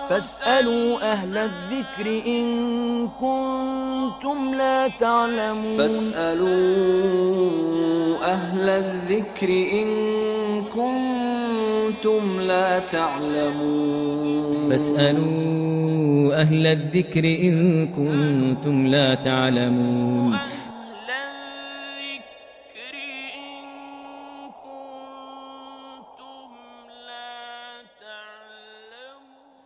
فاسألوا أهل الذكر إن كنتم لا تعلمون فاسألوا أهل الذكر إن كنتم لا تعلمون فاسألوا أهل الذكر إن كنتم لا تعلمون أهل الذكر إن كنتم لا تعلمون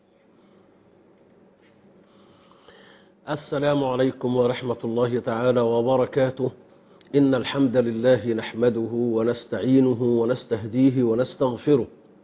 السلام عليكم ورحمة الله تعالى وبركاته إن الحمد لله نحمده ونستعينه ونستهديه ونستغفره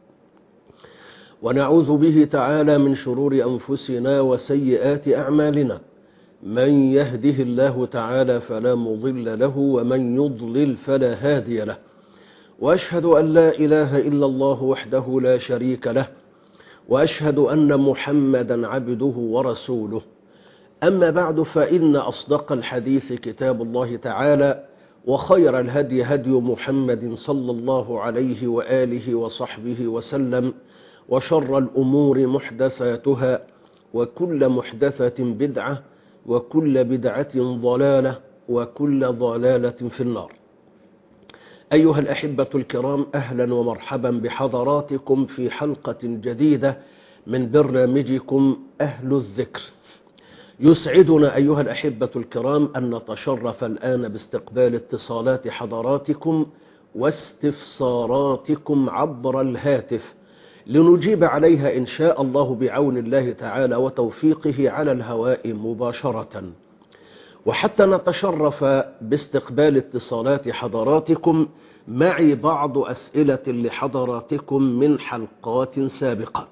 ونعوذ به تعالى من شرور أنفسنا وسيئات أعمالنا من يهده الله تعالى فلا مضل له ومن يضلل فلا هادي له وأشهد أن لا إله إلا الله وحده لا شريك له وأشهد أن محمدا عبده ورسوله أما بعد فإن أصدق الحديث كتاب الله تعالى وخير الهدي هدي محمد صلى الله عليه وآله وصحبه وسلم وشر الأمور محدثاتها وكل محدثة بدعة وكل بدعة ضلالة وكل ضلالة في النار أيها الأحبة الكرام أهلا ومرحبا بحضراتكم في حلقة جديدة من برنامجكم أهل الذكر يسعدنا أيها الأحبة الكرام أن نتشرف الآن باستقبال اتصالات حضراتكم واستفساراتكم عبر الهاتف لنجيب عليها إن شاء الله بعون الله تعالى وتوفيقه على الهواء مباشرة وحتى نتشرف باستقبال اتصالات حضراتكم معي بعض أسئلة لحضراتكم من حلقات سابقة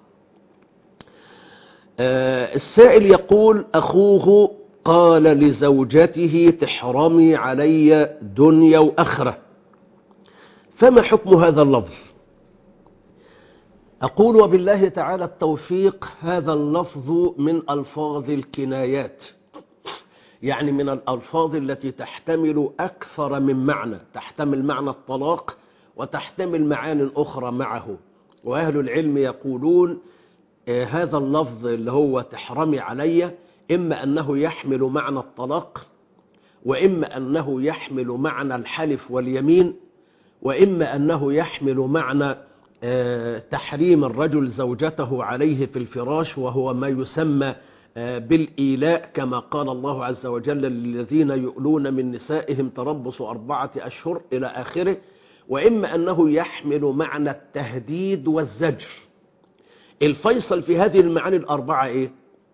آه، السائل يقول أخوه قال لزوجته تحرمي علي دنيا وأخرة فما حكم هذا اللفظ أقول وبالله تعالى التوفيق هذا اللفظ من ألفاظ الكنايات يعني من الألفاظ التي تحتمل أكثر من معنى تحتمل معنى الطلاق وتحتمل معان أخرى معه وأهل العلم يقولون آه، هذا اللفظ اللي هو تحرمي علي إما أنه يحمل معنى الطلاق وإما أنه يحمل معنى الحلف واليمين وإما أنه يحمل معنى آه، تحريم الرجل زوجته عليه في الفراش وهو ما يسمى آه، بالإيلاء كما قال الله عز وجل للذين يؤلون من نسائهم تربص أربعة أشهر إلى آخره وإما أنه يحمل معنى التهديد والزجر الفيصل في هذه المعاني الأربعة إيه؟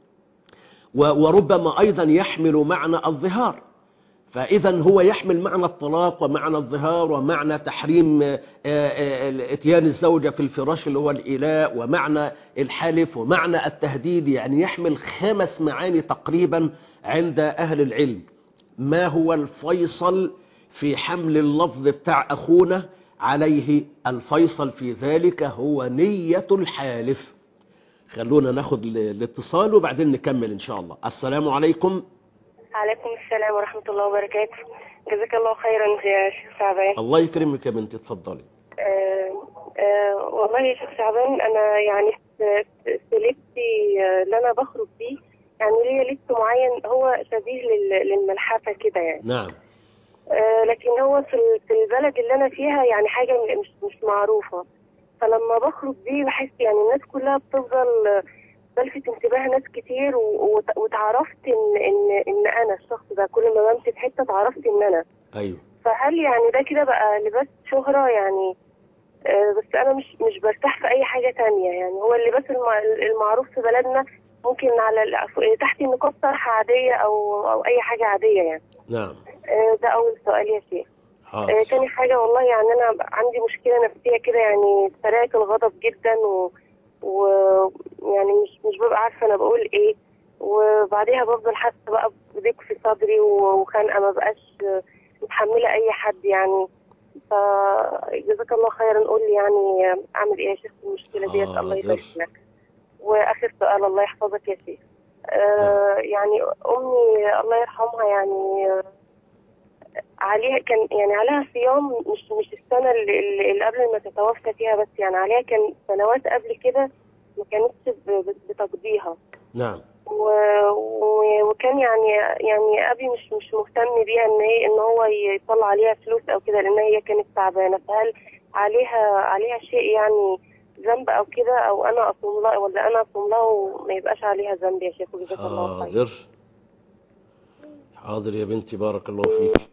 و- وربما أيضا يحمل معنى الظهار فإذا هو يحمل معنى الطلاق ومعنى الظهار ومعنى تحريم آه، آه، اتيان الزوجة في الفراش اللي هو الإيلاء ومعنى الحلف ومعنى التهديد يعني يحمل خمس معاني تقريبا عند أهل العلم ما هو الفيصل في حمل اللفظ بتاع أخونا عليه الفيصل في ذلك هو نية الحالف خلونا ناخد ال- الاتصال وبعدين نكمل إن شاء الله السلام عليكم عليكم السلام ورحمة الله وبركاته جزاك الله خيرا يا شيخ شعبان الله يكرمك يا بنتي اتفضلي آه آه والله يا شيخ شعبان أنا يعني في في لبسي آه، اللي أنا بخرج بيه يعني ليا لبس معين هو شبيه لل- للملحفة كده يعني نعم آه لكن هو في ال- في البلد اللي أنا فيها يعني حاجة م- مش مش معروفة فلما بخرج بيه بحس يعني الناس كلها بتفضل آه، بلفت انتباه ناس كتير و- وت- واتعرفت ان ان ان انا الشخص ده كل ما بمشي في حته اتعرفت ان انا أيوه فهل يعني ده كده بقى لباس شهرة يعني آه، بس أنا مش مش برتاح في أي حاجة تانية يعني هو اللباس الم- المعروف في بلدنا ممكن على ال- تحت النقاب طرحة عادية أو أو أي حاجة عادية يعني نعم آه، ده أول سؤال يا شيخ آه، حاضر تاني حاجة والله يعني أنا عندي مشكلة نفسية كده يعني سريعة الغضب جدا و, و يعني مش مش ببقى عارفة أنا بقول إيه وبعديها بفضل حاسة بقى بضيق في صدري و- وخنقة ما بقاش آه، متحملة أي حد يعني فجزاك الله خيرا قول لي يعني آه، أعمل إيه يا شيخ في المشكلة ديت الله حاضر. يبارك لك وآخر سؤال الله يحفظك يا شيخ آه يعني أمي الله يرحمها يعني آه، عليها كان يعني عليها صيام مش مش السنة اللي, اللي قبل ما تتوفى فيها بس يعني عليها كان سنوات قبل كده ما كانتش ب- ب- بتقضيها نعم و... و... وكان يعني يعني ابي مش مش مهتم بيها ان هي ان هو يطلع عليها فلوس او كده لان هي كانت تعبانه فهل عليها عليها شيء يعني ذنب او كده او انا اصوم لها ولا انا اصوم لها وما يبقاش عليها ذنب يا شيخ وجزاك الله خير حاضر حاضر يا بنتي بارك الله فيك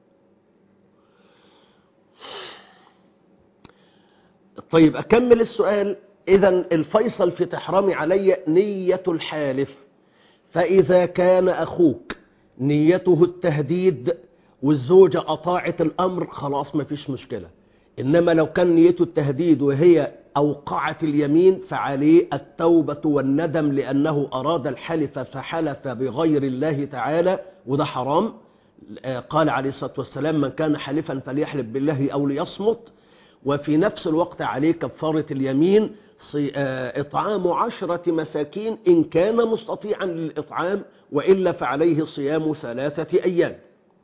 طيب أكمل السؤال إذا الفيصل في تحرمي علي نية الحالف فإذا كان أخوك نيته التهديد والزوجة أطاعت الأمر خلاص ما فيش مشكلة إنما لو كان نيته التهديد وهي أوقعت اليمين فعليه التوبة والندم لأنه أراد الحلف فحلف بغير الله تعالى وده حرام آه، قال عليه الصلاة والسلام من كان حلفا فليحلف بالله أو ليصمت وفي نفس الوقت عليه كفارة اليمين صي- آه، إطعام عشرة مساكين إن كان مستطيعا للإطعام وإلا فعليه صيام ثلاثة أيام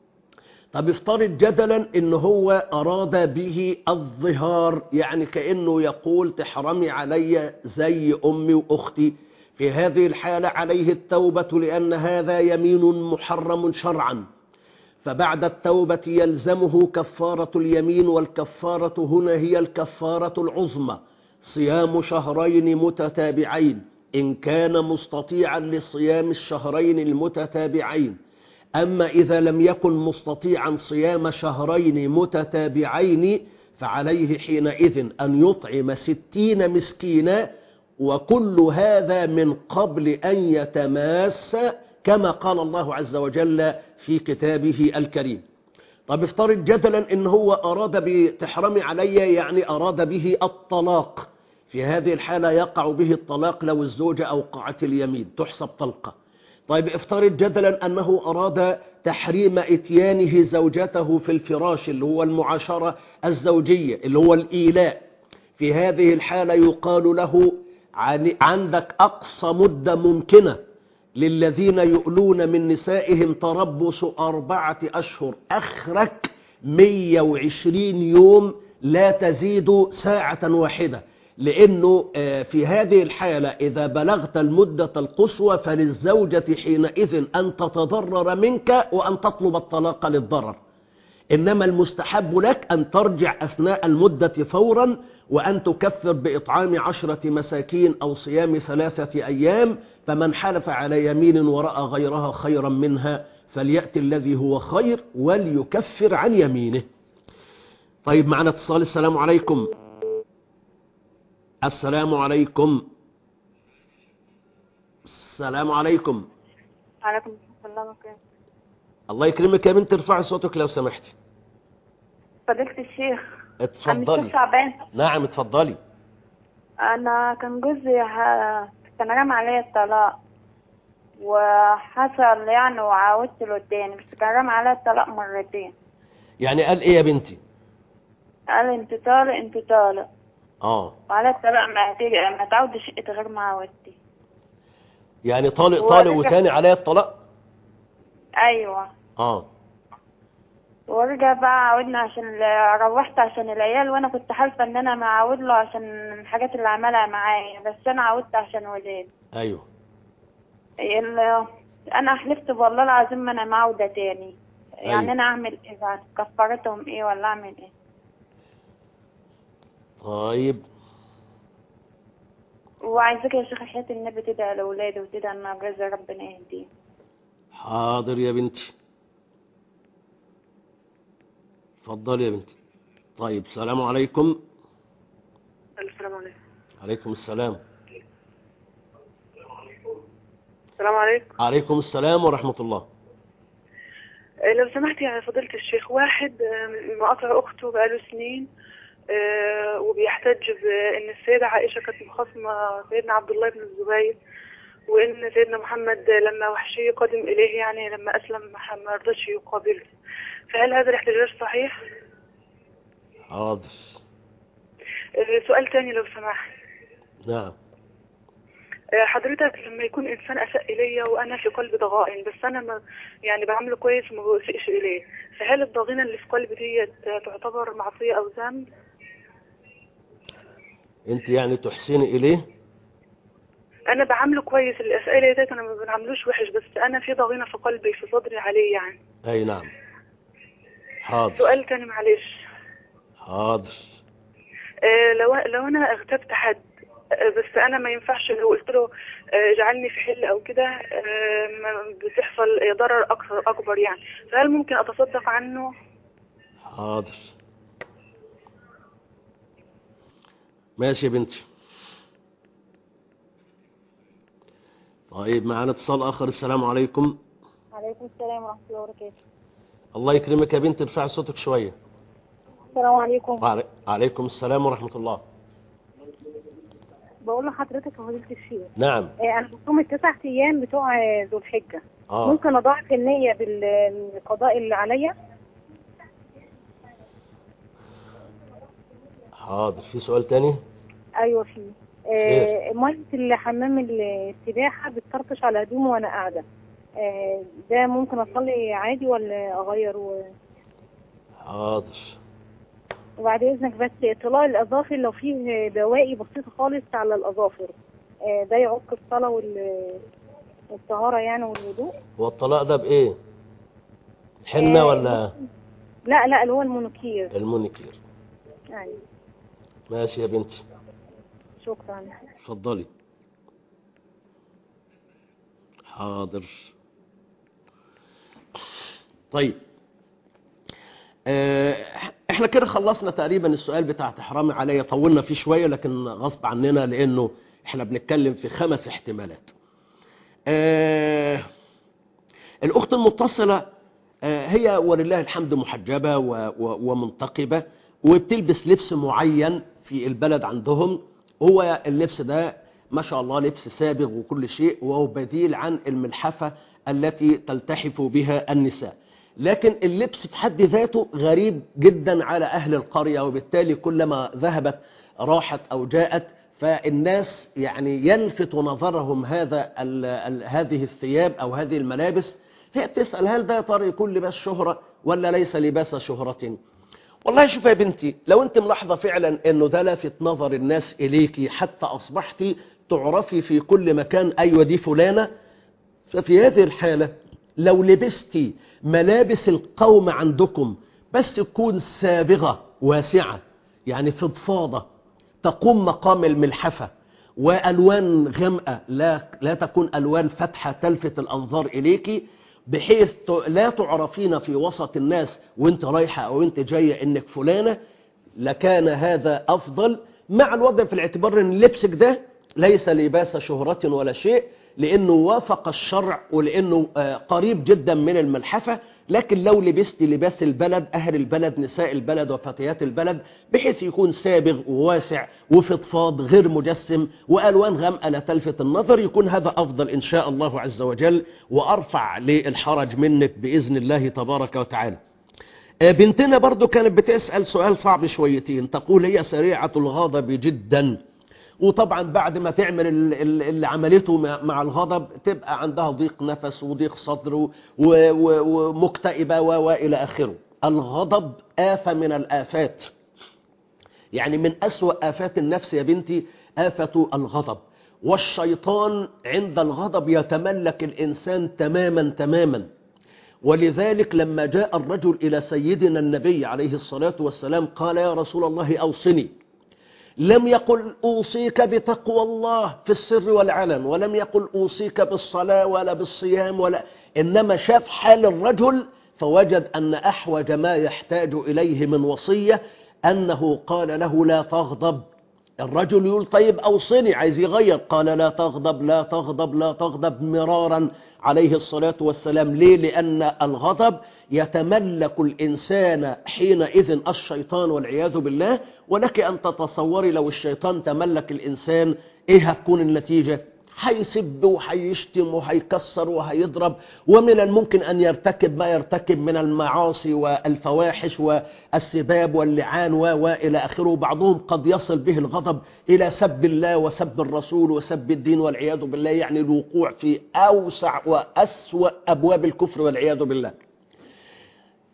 طب افترض جدلا ان هو اراد به الظهار يعني كأنه يقول تحرمي علي زي امي واختي في هذه الحالة عليه التوبة لان هذا يمين محرم شرعا فبعد التوبة يلزمه كفارة اليمين والكفارة هنا هي الكفارة العظمى صيام شهرين متتابعين إن كان مستطيعا لصيام الشهرين المتتابعين أما إذا لم يكن مستطيعا صيام شهرين متتابعين فعليه حينئذ أن يطعم ستين مسكينا وكل هذا من قبل أن يتماس كما قال الله عز وجل في كتابه الكريم طب افترض جدلا ان هو اراد بتحرمي علي يعني اراد به الطلاق في هذه الحالة يقع به الطلاق لو الزوجة اوقعت اليمين تحسب طلقة طيب افترض جدلا انه اراد تحريم اتيانه زوجته في الفراش اللي هو المعاشرة الزوجية اللي هو الايلاء في هذه الحالة يقال له عن- عندك اقصى مدة ممكنة للذين يؤلون من نسائهم تربص أربعة أشهر أخرك 120 يوم لا تزيد ساعة واحدة لأنه آه، في هذه الحالة إذا بلغت المدة القصوى فللزوجة حينئذ أن تتضرر منك وأن تطلب الطلاق للضرر إنما المستحب لك أن ترجع أثناء المدة فورا وأن تكفر بإطعام عشرة مساكين أو صيام ثلاثة أيام فمن حلف على يمين ورأى غيرها خيرا منها فليأتي الذي هو خير وليكفر عن يمينه طيب معنا اتصال السلام عليكم السلام عليكم السلام عليكم عليكم السلام وبركاته الله يكرمك يا بنت ارفعي صوتك لو سمحتي فضيلة الشيخ عم اتفضلي الشيخ شعبان نعم اتفضلي أنا كان جوزي ه- كان رمى عليا الطلاق وحصل يعني وعاودت له تاني بس كان رمى عليا الطلاق مرتين يعني قال ايه يا بنتي قال انت طالق انت طالق اه وعلى الطلاق ما هتيجي ما تعود شقة غير ما عودتي يعني طالق هو طالق رجع- وتاني عليا الطلاق ايوه اه ورجع بقى عاودنا عشان ال- روحت عشان العيال وانا كنت حالفه ان انا معاود له عشان الحاجات اللي عملها معايا بس انا عودت عشان ولاد ايوه ال- انا حلفت والله العظيم ما انا معودة تاني يعني أيوة. انا اعمل ايه بعد كفارتهم ايه ولا اعمل ايه طيب وعايزاك يا شيخ حياة النبي تدعي لاولادي وتدعي ان رزق ربنا يهديه حاضر يا بنتي اتفضلي يا بنتي طيب السلام عليكم السلام عليكم عليكم السلام السلام عليكم عليكم السلام ورحمة الله آه، لو سمحت يا فضيلة الشيخ واحد آه، مقاطع أخته بقاله سنين آه، وبيحتج بأن السيدة عائشة كانت مخاصمة سيدنا عبد الله بن الزبير وأن سيدنا محمد لما وحشي قدم إليه يعني لما أسلم ما ما رضاش يقابله فهل هذا الاحتجاج صحيح؟ حاضر آه، سؤال تاني لو سمحت نعم آه، حضرتك لما يكون انسان اساء الي وانا في قلبي ضغائن بس انا ما يعني بعمله كويس وما بسيئش اليه فهل الضغينه اللي في قلبي ديت آه، تعتبر معصيه او ذنب انت يعني تحسني اليه انا بعامله كويس الاسئله ديت انا ما بعملوش وحش بس انا في ضغينه في قلبي في صدري عليه يعني اي نعم حاضر سؤال تاني معلش حاضر آه، لو لو انا اغتبت حد آه، بس انا ما ينفعش لو قلت له آه، اجعلني في حل او كده آه، ما بتحصل ضرر اكثر اكبر يعني فهل ممكن اتصدق عنه حاضر ماشي يا بنتي طيب معانا اتصال اخر السلام عليكم عليكم السلام ورحمة الله وبركاته الله يكرمك يا بنتي ارفعي صوتك شويه السلام عليكم وعلي... عليكم السلام ورحمه الله بقول لحضرتك يا فضيلة الشيخ نعم آه، أنا بصوم التسع أيام بتوع آه، ذو الحجة اه ممكن أضاعف النية بالقضاء اللي عليا حاضر في سؤال تاني أيوة في آه، مية الحمام السباحة بتطرطش على هدومي وأنا قاعدة آه، ده ممكن أصلي عادي ولا أغير و... حاضر وبعد إذنك بس إطلاق الأظافر لو فيه بواقي بسيطة خالص على الأظافر آه، ده يعق الصلاة وال والطهارة يعني والوضوء هو الطلاق ده بايه حنه آه، ولا لا لا اللي هو المونوكير المونيكير يعني ماشي يا بنتي شكرا اتفضلي حاضر طيب آه، احنا كده خلصنا تقريبا السؤال بتاع تحرامي عليا طولنا فيه شوية لكن غصب عننا لانه احنا بنتكلم في خمس احتمالات آه، الاخت المتصلة آه، هي ولله الحمد محجبة و- و- ومنتقبة وبتلبس لبس معين في البلد عندهم هو اللبس ده ما شاء الله لبس سابغ وكل شيء وهو بديل عن الملحفة التي تلتحف بها النساء لكن اللبس في حد ذاته غريب جدا على أهل القرية وبالتالي كلما ذهبت راحت أو جاءت فالناس يعني يلفت نظرهم هذا ال ال هذه الثياب أو هذه الملابس هي بتسأل هل ده يا ترى يكون لباس شهرة ولا ليس لباس شهرة والله شوف يا بنتي لو انت ملاحظة فعلا انه ده لافت نظر الناس اليكي حتى اصبحتي تعرفي في كل مكان ايوه دي فلانة ففي هذه الحالة لو لبستي ملابس القوم عندكم بس تكون سابغة واسعة يعني فضفاضة تقوم مقام الملحفة وألوان غامقة لا, لا تكون ألوان فاتحة تلفت الأنظار إليك بحيث ت- لا تعرفين في وسط الناس وانت رايحة أو انت جاية انك فلانة لكان هذا أفضل مع الوضع في الاعتبار ان لبسك ده ليس لباس شهرة ولا شيء لأنه وافق الشرع ولأنه آه، قريب جدا من الملحفة لكن لو لبست لباس البلد أهل البلد نساء البلد وفتيات البلد بحيث يكون سابغ وواسع وفضفاض غير مجسم وألوان غامقة لا تلفت النظر يكون هذا أفضل إن شاء الله عز وجل وأرفع للحرج منك بإذن الله تبارك وتعالى آه، بنتنا برضو كانت بتسأل سؤال صعب شويتين تقول هي سريعة الغضب جدا وطبعا بعد ما تعمل ال- ال- اللي عملته مع مع الغضب تبقى عندها ضيق نفس وضيق صدر و- و- ومكتئبة و- وإلى آخره الغضب آفة من الآفات يعني من أسوأ آفات النفس يا بنتي آفة الغضب والشيطان عند الغضب يتملك الإنسان تماما تماما ولذلك لما جاء الرجل إلى سيدنا النبي عليه الصلاة والسلام قال يا رسول الله أوصني لم يقل أوصيك بتقوى الله في السر والعلن ولم يقل أوصيك بالصلاة ولا بالصيام ولا إنما شاف حال الرجل فوجد أن أحوج ما يحتاج إليه من وصية أنه قال له لا تغضب الرجل يقول طيب أوصني عايز يغير قال لا تغضب لا تغضب لا تغضب مرارا عليه الصلاة والسلام ليه لأن الغضب يتملك الإنسان حينئذ الشيطان والعياذ بالله ولك أن تتصوري لو الشيطان تملك الإنسان إيه هتكون النتيجة هيسب وهيشتم وهيكسر وهيضرب ومن الممكن أن يرتكب ما يرتكب من المعاصي والفواحش والسباب واللعان و- وإلى آخره بعضهم قد يصل به الغضب إلى سب الله وسب الرسول وسب الدين والعياذ بالله يعني الوقوع في أوسع وأسوأ أبواب الكفر والعياذ بالله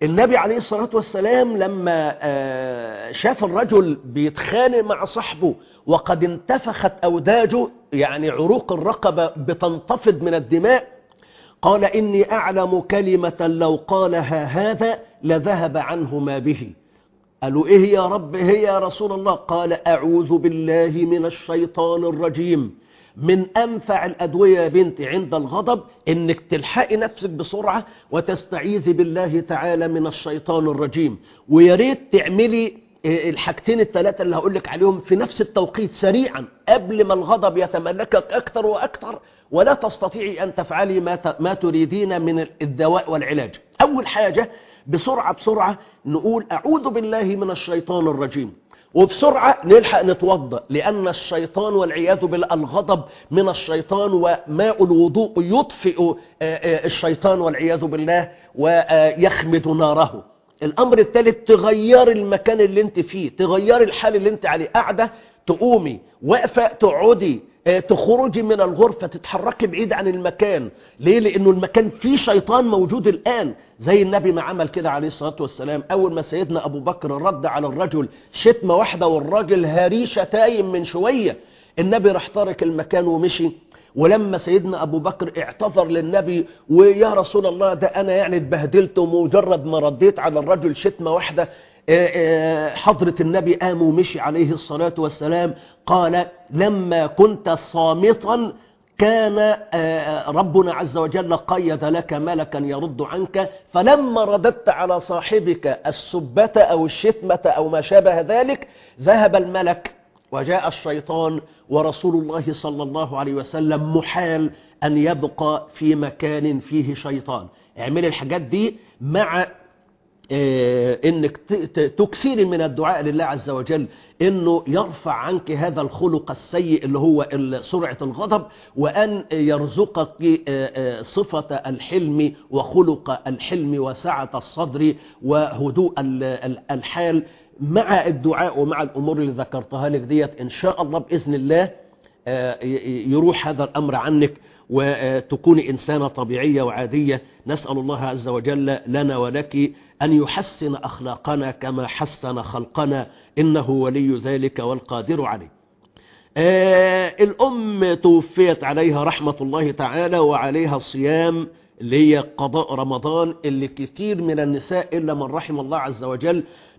النبي عليه الصلاة والسلام لما آه، شاف الرجل بيتخانق مع صاحبه وقد انتفخت أوداجه يعني عروق الرقبة بتنتفض من الدماء قال إني أعلم كلمة لو قالها هذا لذهب عنه ما به قالوا إيه يا رب إيه يا رسول الله قال أعوذ بالله من الشيطان الرجيم من أنفع الأدوية يا بنتي عند الغضب إنك تلحقي نفسك بسرعة وتستعيذي بالله تعالى من الشيطان الرجيم ويا ريت تعملي آه، الحاجتين الثلاثة اللي هقولك عليهم في نفس التوقيت سريعا قبل ما الغضب يتملكك أكثر وأكثر ولا تستطيعي أن تفعلي ما ت- ما تريدين من الدواء والعلاج أول حاجة بسرعة بسرعة نقول أعوذ بالله من الشيطان الرجيم وبسرعة نلحق نتوضأ لأن الشيطان والعياذ بالله الغضب من الشيطان وماء الوضوء يطفئ آه، آه، الشيطان والعياذ بالله ويخمد ناره الأمر الثالث تغير المكان اللي انت فيه تغير الحال اللي انت عليه قاعدة تقومي واقفة تقعدي آه، تخرجي من الغرفة تتحركي بعيد عن المكان ليه لأنه المكان فيه شيطان موجود الآن زي النبي ما عمل كده عليه الصلاة والسلام أول ما سيدنا أبو بكر رد على الرجل شتمة واحدة والراجل هريشة تايم من شوية النبي راح ترك المكان ومشي ولما سيدنا أبو بكر اعتذر للنبي ويا رسول الله ده أنا يعني اتبهدلت ومجرد ما رديت على الرجل شتمة واحدة آه، آه، حضرة النبي قام ومشي عليه الصلاة والسلام قال لما كنت صامتا كان آه، ربنا عز وجل قيد لك ملكا يرد عنك فلما رددت على صاحبك السبة أو الشتمة أو ما شابه ذلك ذهب الملك وجاء الشيطان ورسول الله صلى الله عليه وسلم محال أن يبقى في مكان فيه شيطان اعملي الحاجات دي مع آه، انك ت- ت- تكثري من الدعاء لله عز وجل انه يرفع عنك هذا الخلق السيء اللي هو ال- سرعة الغضب وان يرزقك آه، آه، صفة الحلم وخلق الحلم وسعة الصدر وهدوء ال- ال- الحال مع الدعاء ومع الامور اللي ذكرتها لك ديت ان شاء الله باذن الله آه، ي- ي- يروح هذا الأمر عنك وتكوني إنسانة طبيعية وعادية نسأل الله عز وجل لنا ولك أن يحسن أخلاقنا كما حسن خلقنا إنه ولي ذلك والقادر عليه آه، الأم توفيت عليها رحمة الله تعالى وعليها الصيام اللي هي قضاء رمضان اللي كتير من النساء إلا من رحم الله عز وجل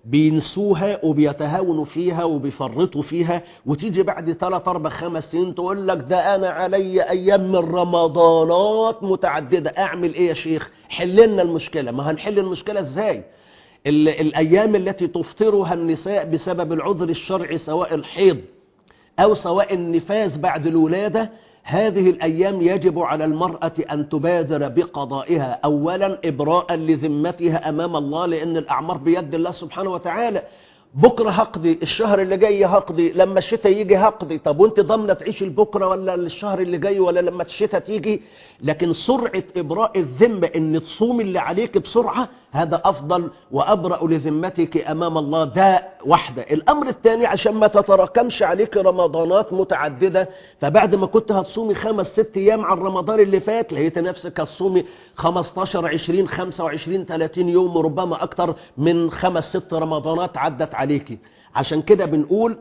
بينسوها وبيتهاونوا فيها وبيفرطوا فيها وتيجي بعد 3 4 5 سنين تقول لك ده انا علي ايام من رمضانات متعدده اعمل ايه يا شيخ حل لنا المشكله ما هنحل المشكله ازاي ال- الايام التي تفطرها النساء بسبب العذر الشرعي سواء الحيض أو سواء النفاس بعد الولادة هذه الأيام يجب على المرأة أن تبادر بقضائها أولا إبراء لذمتها أمام الله لأن الأعمار بيد الله سبحانه وتعالى بكرة هقضي الشهر اللي جاي هقضي لما الشتاء يجي هقضي طب وانت ضامنة تعيش البكرة ولا الشهر اللي جاي ولا لما الشتاء تيجي لكن سرعة إبراء الذمة ان تصوم اللي عليك بسرعة هذا أفضل وأبرأ لذمتك أمام الله ده واحدة الأمر الثاني عشان ما تتراكمش عليك رمضانات متعددة فبعد ما كنت هتصومي خمس ست أيام عن رمضان اللي فات لقيت نفسك هتصومي 15 20 25 30 يوم وربما أكتر من خمس ست رمضانات عدت عليكي عشان كده بنقول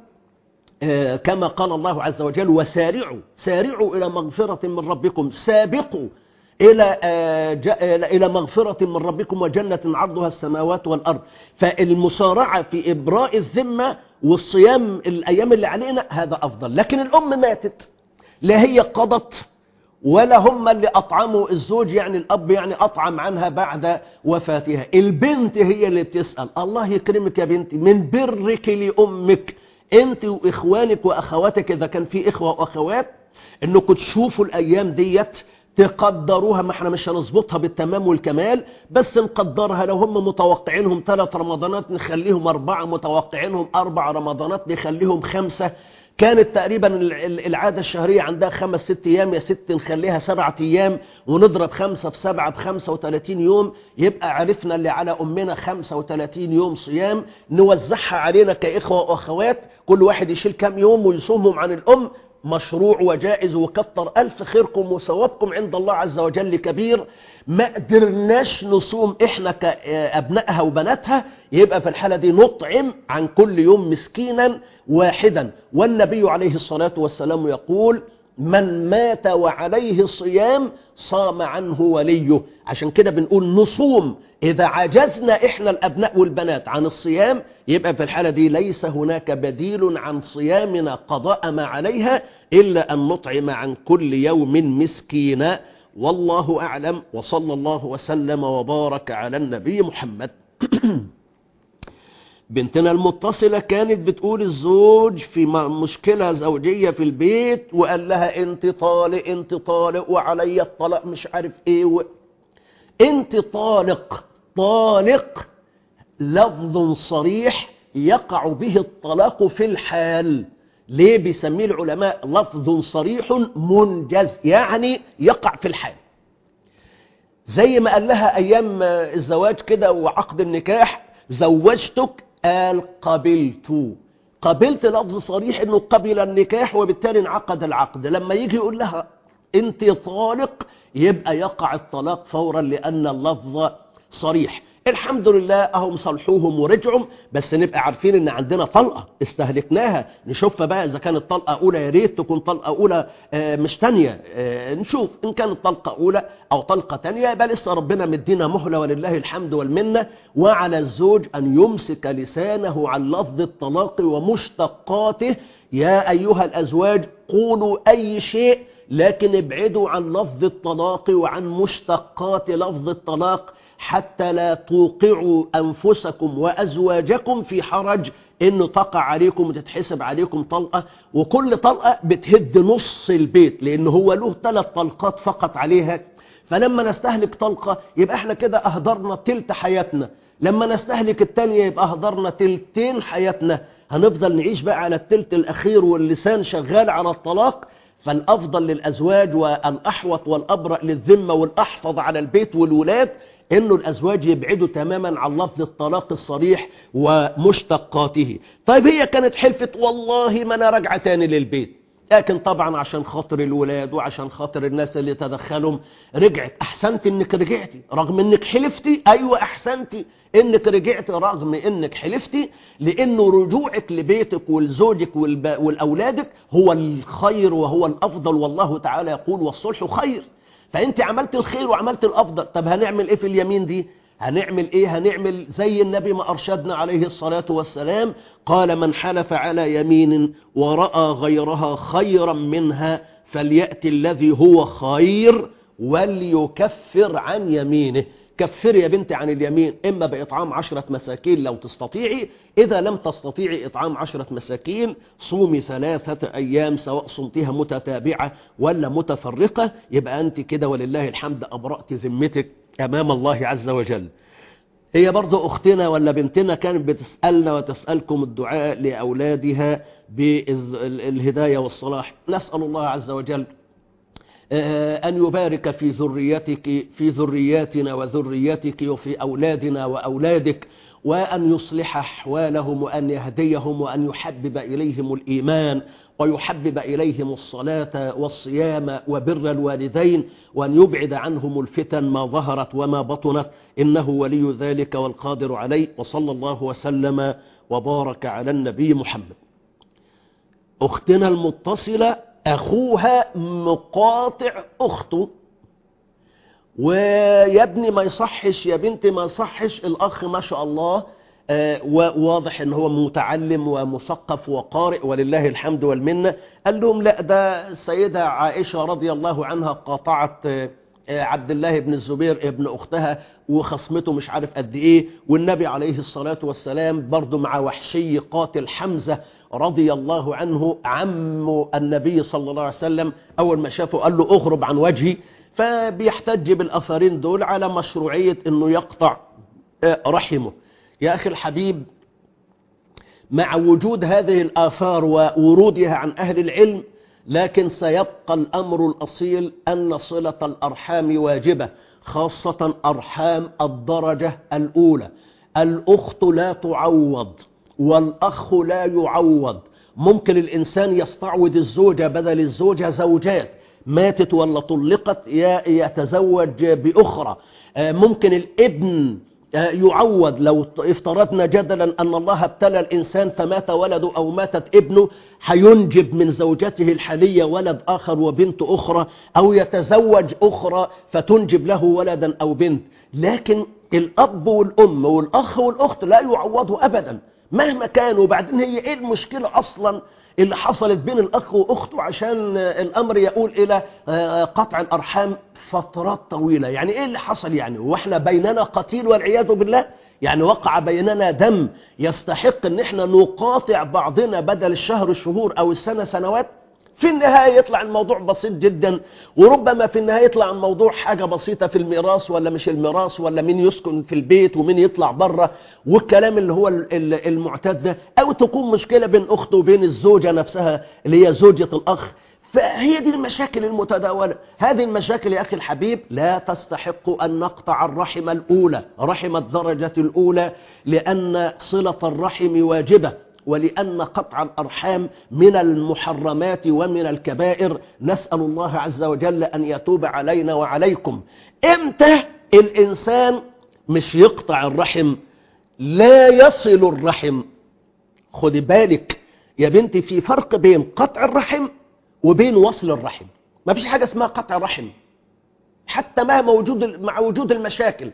آه، كما قال الله عز وجل وسارعوا سارعوا إلى مغفرة من ربكم سابقوا إلى آه، ج- إلى إلى مغفرة من ربكم وجنة عرضها السماوات والأرض فالمسارعة في إبراء الذمة والصيام الأيام اللي علينا هذا أفضل لكن الأم ماتت لا هي قضت ولا هم اللي أطعموا الزوج يعني الأب يعني أطعم عنها بعد وفاتها البنت هي اللي بتسأل الله يكرمك يا بنتي من برك لأمك أنت وإخوانك وأخواتك إذا كان في إخوة وأخوات أنكم تشوفوا الأيام ديت تقدروها ما احنا مش هنظبطها بالتمام والكمال بس نقدرها لو هم متوقعينهم ثلاث رمضانات نخليهم أربعة متوقعينهم أربع رمضانات نخليهم خمسة كانت تقريبا ال- ال- العادة الشهرية عندها خمس ست أيام يا ست نخليها سبعة أيام ونضرب خمسة في سبعة بخمسة وثلاثين يوم يبقى عرفنا اللي على أمنا خمسة وثلاثين يوم صيام نوزعها علينا كإخوة وأخوات كل واحد يشيل كام يوم ويصومهم عن الأم مشروع وجائز وكتر ألف خيركم وثوابكم عند الله عز وجل كبير ما قدرناش نصوم احنا كأبنائها وبناتها يبقى في الحالة دي نطعم عن كل يوم مسكينا واحدا والنبي عليه الصلاة والسلام يقول من مات وعليه صيام صام عنه وليه عشان كده بنقول نصوم إذا عجزنا إحنا الأبناء والبنات عن الصيام يبقى في الحالة دي ليس هناك بديل عن صيامنا قضاء ما عليها إلا أن نطعم عن كل يوم مسكينا والله أعلم وصلى الله وسلم وبارك على النبي محمد بنتنا المتصلة كانت بتقول الزوج في مشكلة زوجية في البيت وقال لها انت طالق انت طالق وعلي الطلاق مش عارف ايه و... انت طالق طالق لفظ صريح يقع به الطلاق في الحال ليه بيسميه العلماء لفظ صريح منجز يعني يقع في الحال زي ما قال لها ايام الزواج كده وعقد النكاح زوجتك قال قبلت قبلت لفظ صريح انه قبل النكاح وبالتالي انعقد العقد لما يجي يقول لها انت طالق يبقى يقع الطلاق فورا لان اللفظ صريح الحمد لله اهم صلحوهم ورجعوا بس نبقى عارفين ان عندنا طلقه استهلكناها نشوفها بقى اذا كانت طلقه اولى يا ريت تكون طلقه اولى آه مش ثانيه آه نشوف ان كانت طلقه اولى او طلقه ثانيه يبقى لسه ربنا مدينا مهله ولله الحمد والمنه وعلى الزوج ان يمسك لسانه عن لفظ الطلاق ومشتقاته يا ايها الازواج قولوا اي شيء لكن ابعدوا عن لفظ الطلاق وعن مشتقات لفظ الطلاق حتى لا توقعوا أنفسكم وأزواجكم في حرج إنه تقع عليكم وتتحسب عليكم طلقة وكل طلقة بتهد نص البيت لأنه هو له ثلاث طلقات فقط عليها فلما نستهلك طلقة يبقى احنا كده أهدرنا تلت حياتنا لما نستهلك التانية يبقى أهدرنا تلتين حياتنا هنفضل نعيش بقى على التلت الأخير واللسان شغال على الطلاق فالأفضل للأزواج والأحوط والأبرأ للذمة والأحفظ على البيت والولاد انه الازواج يبعدوا تماما عن لفظ الطلاق الصريح ومشتقاته طيب هي كانت حلفت والله ما انا راجعه تاني للبيت لكن طبعا عشان خاطر الولاد وعشان خاطر الناس اللي تدخلهم رجعت احسنت انك رجعتي رغم انك حلفتي ايوه احسنتي انك رجعت رغم انك حلفتي لانه رجوعك لبيتك ولزوجك ولاولادك هو الخير وهو الافضل والله تعالى يقول والصلح خير فانت عملت الخير وعملت الافضل طب هنعمل ايه في اليمين دي هنعمل ايه هنعمل زي النبي ما ارشدنا عليه الصلاة والسلام قال من حلف على يمين ورأى غيرها خيرا منها فليأتي الذي هو خير وليكفر عن يمينه كفر يا بنتي عن اليمين إما بإطعام عشرة مساكين لو تستطيعي إذا لم تستطيعي إطعام عشرة مساكين صومي ثلاثة أيام سواء صمتها متتابعة ولا متفرقة يبقى أنت كده ولله الحمد أبرأت ذمتك أمام الله عز وجل هي برضو أختنا ولا بنتنا كانت بتسألنا وتسألكم الدعاء لأولادها بالهداية والصلاح نسأل الله عز وجل أن يبارك في ذريتك في ذرياتنا وذريتك وفي أولادنا وأولادك وأن يصلح أحوالهم وأن يهديهم وأن يحبب إليهم الإيمان ويحبب إليهم الصلاة والصيام وبر الوالدين وأن يبعد عنهم الفتن ما ظهرت وما بطنت إنه ولي ذلك والقادر عليه وصلى الله وسلم وبارك على النبي محمد أختنا المتصلة أخوها مقاطع أخته ويا ابني ما يصحش يا بنتي ما يصحش الأخ ما شاء الله آه واضح ان هو متعلم ومثقف وقارئ ولله الحمد والمنة قال لهم لا ده السيدة عائشة رضي الله عنها قاطعت آه عبد الله بن الزبير ابن أختها وخصمته مش عارف قد إيه والنبي عليه الصلاة والسلام برضه مع وحشي قاتل حمزة رضي الله عنه عم النبي صلى الله عليه وسلم أول ما شافه قال له أغرب عن وجهي فبيحتج بالأثرين دول على مشروعية أنه يقطع رحمه يا أخي الحبيب مع وجود هذه الآثار وورودها عن أهل العلم لكن سيبقى الأمر الأصيل أن صلة الأرحام واجبة خاصة أرحام الدرجة الأولى الأخت لا تعوض والأخ لا يعوض ممكن الإنسان يستعوض الزوجة بدل الزوجة زوجات ماتت ولا طلقت ي- يتزوج بأخرى آه، ممكن الابن آه، يعوض لو افترضنا جدلا أن الله ابتلى الإنسان فمات ولده أو ماتت ابنه هينجب من زوجته الحالية ولد آخر وبنت أخرى أو يتزوج أخرى فتنجب له ولدا أو بنت لكن الأب والأم والأخ والأخت لا يعوضوا أبدا مهما كانوا وبعدين هي إيه المشكلة أصلا اللي حصلت بين الأخ وأخته عشان آه، الأمر يقول إلى آه، قطع الأرحام فترات طويلة يعني إيه اللي حصل يعني وإحنا بيننا قتيل والعياذ بالله يعني وقع بيننا دم يستحق ان احنا نقاطع بعضنا بدل الشهر شهور او السنة سنوات في النهاية يطلع الموضوع بسيط جدا وربما في النهاية يطلع الموضوع حاجة بسيطة في الميراث ولا مش الميراث ولا مين يسكن في البيت ومين يطلع بره والكلام اللي هو ال- ال- المعتاد ده او تكون مشكلة بين اخته وبين الزوجة نفسها اللي هي زوجة الاخ فهي دي المشاكل المتداولة هذه المشاكل يا أخي الحبيب لا تستحق أن نقطع الرحم الأولى رحم الدرجة الأولى لأن صلة الرحم واجبة ولأن قطع الأرحام من المحرمات ومن الكبائر نسأل الله عز وجل أن يتوب علينا وعليكم إمتى الإنسان مش يقطع الرحم لا يصل الرحم خدي بالك يا بنتي في فرق بين قطع الرحم وبين وصل الرحم ما فيش حاجة اسمها قطع رحم حتى مع وجود مع وجود المشاكل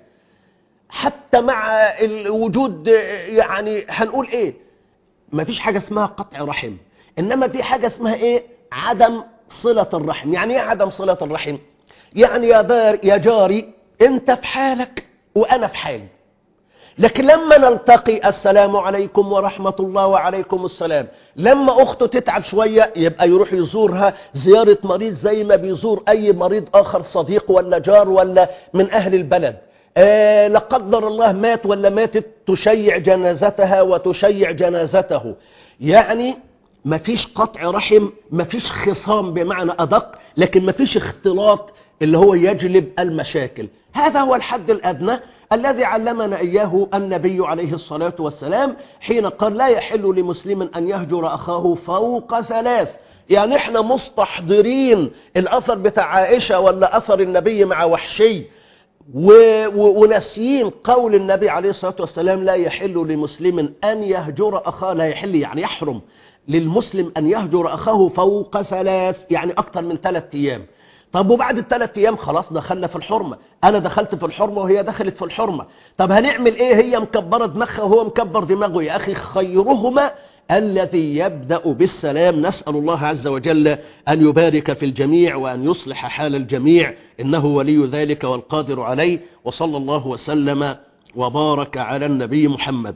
حتى مع الوجود يعني هنقول ايه ما فيش حاجة اسمها قطع رحم انما في حاجة اسمها ايه عدم صلة الرحم يعني ايه عدم صلة الرحم يعني يا دار يا جاري انت في حالك وانا في حالي لكن لما نلتقي السلام عليكم ورحمة الله وعليكم السلام لما أخته تتعب شوية يبقى يروح يزورها زيارة مريض زي ما بيزور أي مريض آخر صديق ولا جار ولا من أهل البلد آه لا قدر الله مات ولا ماتت تشيع جنازتها وتشيع جنازته يعني مفيش قطع رحم مفيش خصام بمعنى أدق لكن مفيش اختلاط اللي هو يجلب المشاكل هذا هو الحد الأدنى الذي علمنا إياه النبي عليه الصلاة والسلام حين قال لا يحل لمسلم أن يهجر أخاه فوق ثلاث يعني احنا مستحضرين الأثر بتاع عائشة ولا أثر النبي مع وحشي و... و... وناسيين قول النبي عليه الصلاة والسلام لا يحل لمسلم أن يهجر أخاه لا يحل يعني يحرم للمسلم أن يهجر أخاه فوق ثلاث يعني أكثر من ثلاث أيام طب وبعد الثلاث ايام خلاص دخلنا في الحرمه انا دخلت في الحرمه وهي دخلت في الحرمه طب هنعمل ايه هي مكبره دماغها وهو مكبر دماغه يا اخي خيرهما الذي يبدا بالسلام نسال الله عز وجل ان يبارك في الجميع وان يصلح حال الجميع انه ولي ذلك والقادر عليه وصلى الله وسلم وبارك على النبي محمد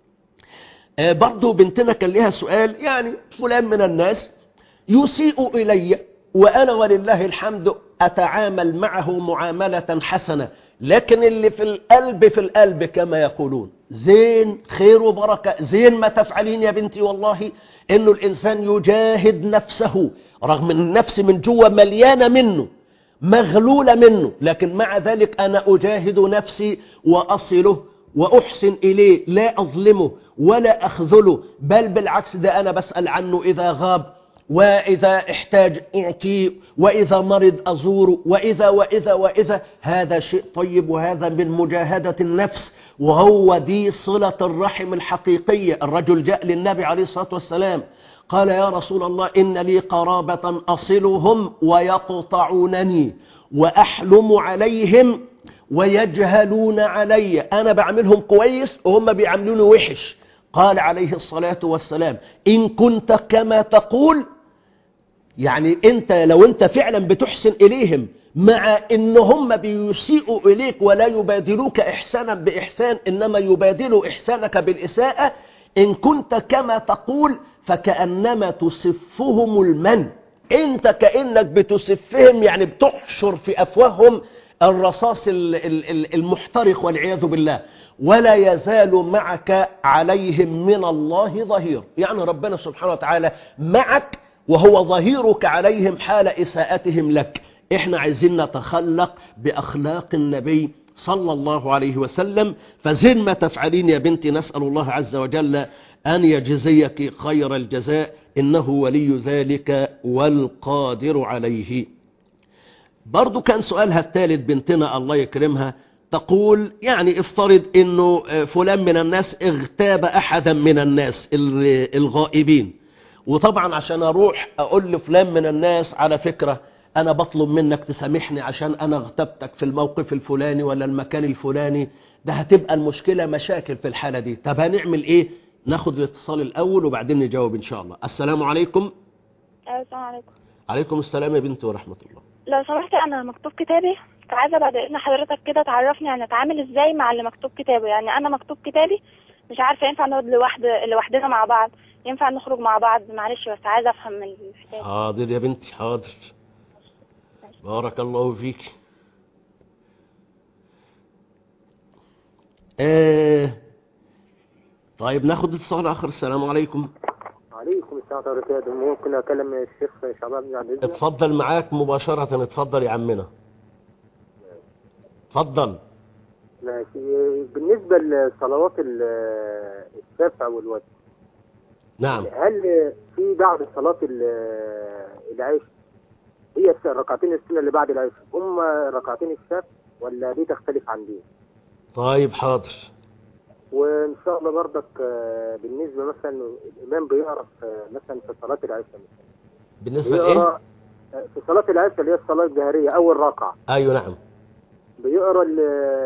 آه برضو بنتنا كان لها سؤال يعني فلان من الناس يسيء الي وأنا ولله الحمد أتعامل معه معاملة حسنة لكن اللي في القلب في القلب كما يقولون زين خير وبركة زين ما تفعلين يا بنتي والله إنه الإنسان يجاهد نفسه رغم أن النفس من جوه مليانة منه مغلولة منه لكن مع ذلك أنا أجاهد نفسي وأصله وأحسن إليه لا أظلمه ولا أخذله بل بالعكس ده أنا بسأل عنه إذا غاب وإذا احتاج أعطيه وإذا مرض أزوره وإذا وإذا وإذا هذا شيء طيب وهذا من مجاهدة النفس وهو دي صلة الرحم الحقيقية الرجل جاء للنبي عليه الصلاة والسلام قال يا رسول الله إن لي قرابة أصلهم ويقطعونني وأحلم عليهم ويجهلون علي أنا بعملهم كويس وهم بيعملوني وحش قال عليه الصلاة والسلام إن كنت كما تقول يعني انت لو انت فعلا بتحسن اليهم مع ان هم بيسيئوا اليك ولا يبادلوك احسانا باحسان انما يبادلوا احسانك بالاساءة ان كنت كما تقول فكأنما تسفهم المن انت كأنك بتسفهم يعني بتحشر في افواههم الرصاص المحترق والعياذ بالله ولا يزال معك عليهم من الله ظهير يعني ربنا سبحانه وتعالى معك وهو ظهيرك عليهم حال إساءتهم لك احنا عايزين نتخلق بأخلاق النبي صلى الله عليه وسلم فزين ما تفعلين يا بنتي نسأل الله عز وجل أن يجزيك خير الجزاء إنه ولي ذلك والقادر عليه برضو كان سؤالها الثالث بنتنا الله يكرمها تقول يعني افترض انه فلان من الناس اغتاب احدا من الناس ال- الغائبين وطبعا عشان اروح اقول لفلان من الناس على فكرة انا بطلب منك تسامحني عشان انا اغتبتك في الموقف الفلاني ولا المكان الفلاني ده هتبقى المشكلة مشاكل في الحالة دي طب هنعمل ايه ناخد الاتصال الاول وبعدين نجاوب ان شاء الله السلام عليكم السلام عليكم عليكم السلام يا بنتي ورحمة الله لو سمحت انا مكتوب كتابي كنت عايزه بعد اذن حضرتك كده تعرفني انا اتعامل ازاي مع اللي مكتوب كتابه يعني انا مكتوب كتابي مش عارفه ينفع نقعد لوحد لوحدنا مع بعض ينفع نخرج مع بعض معلش بس عايزه افهم من الحكايه حاضر يا بنتي حاضر بارك الله فيك آه طيب ناخد اتصال اخر السلام عليكم عليكم السلام ورحمة الله وبركاته ممكن أكلم الشيخ شعبان بن عبد العزيز اتفضل معاك مباشرة اتفضل يا عمنا اتفضل ماشي بالنسبة لصلوات ال- الشفع والوتر نعم هل في بعد صلاة ال- العشاء هي الس- الركعتين السنة اللي بعد العشاء هم ركعتين الشفع ولا دي تختلف عن دي؟ طيب حاضر وإن شاء الله برضك آه، بالنسبة مثلا الإمام بيقرأ في- مثلا في صلاة العشاء مثلا بالنسبة لإيه بيقرأ آه، في صلاة العشاء اللي هي الصلاة الجهرية أول ركعة ايوه نعم بيقرا ال-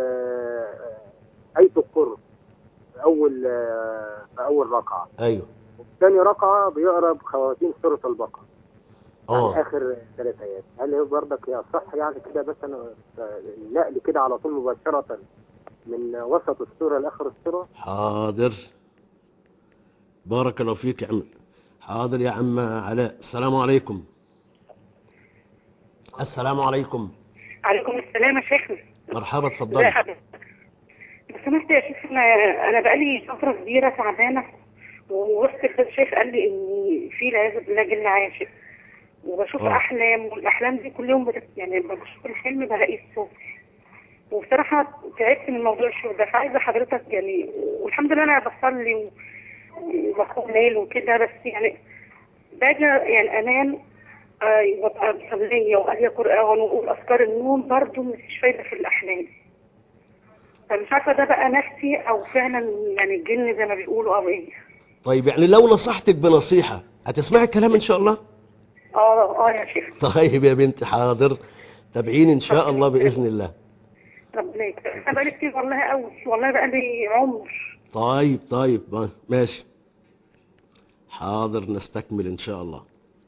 آية القرب في أول في أول ركعة ايوه ثاني ركعة بيقرا بخواتيم سورة البقرة يعني اه آخر ثلاث آيات هل هو برضك يا صح يعني كده مثلا النقل كده على طول مباشرة من وسط السورة لآخر السورة حاضر بارك الله فيك يا عم حاضر يا عم علاء السلام عليكم السلام عليكم عليكم السلام يا شيخنا مرحبا ازي اتفضلي حضرتك لو سمحت يا شيخ انا انا بقالي فتره كبيره تعبانه ورحت الشيخ قال لي ان في العياذ بالله جن عاشق وبشوف آه. احلام والاحلام دي كل يوم بت... يعني بشوف الحلم بلاقيه الصبح وبصراحه تعبت من موضوع الشغل ده فعايزه حضرتك يعني والحمد لله انا بصلي و- وبقوم ليل وكده بس يعني باجي يعني انام آه، وابقى مصليه وقاريه قران واقول اذكار النوم برضه مفيش فايده في الاحلام فمش عارفه ده بقى نفسي او فعلا يعني الجن زي ما بيقولوا او ايه طيب يعني لو نصحتك بنصيحة هتسمعي الكلام ان شاء الله اه اه يا شيخ طيب يا بنتي حاضر تابعيني ان شاء الله باذن الله ربنا يكرمك انا بقالي كتير والله قوي والله بقالي عمر طيب طيب ما- ماشي حاضر نستكمل ان شاء الله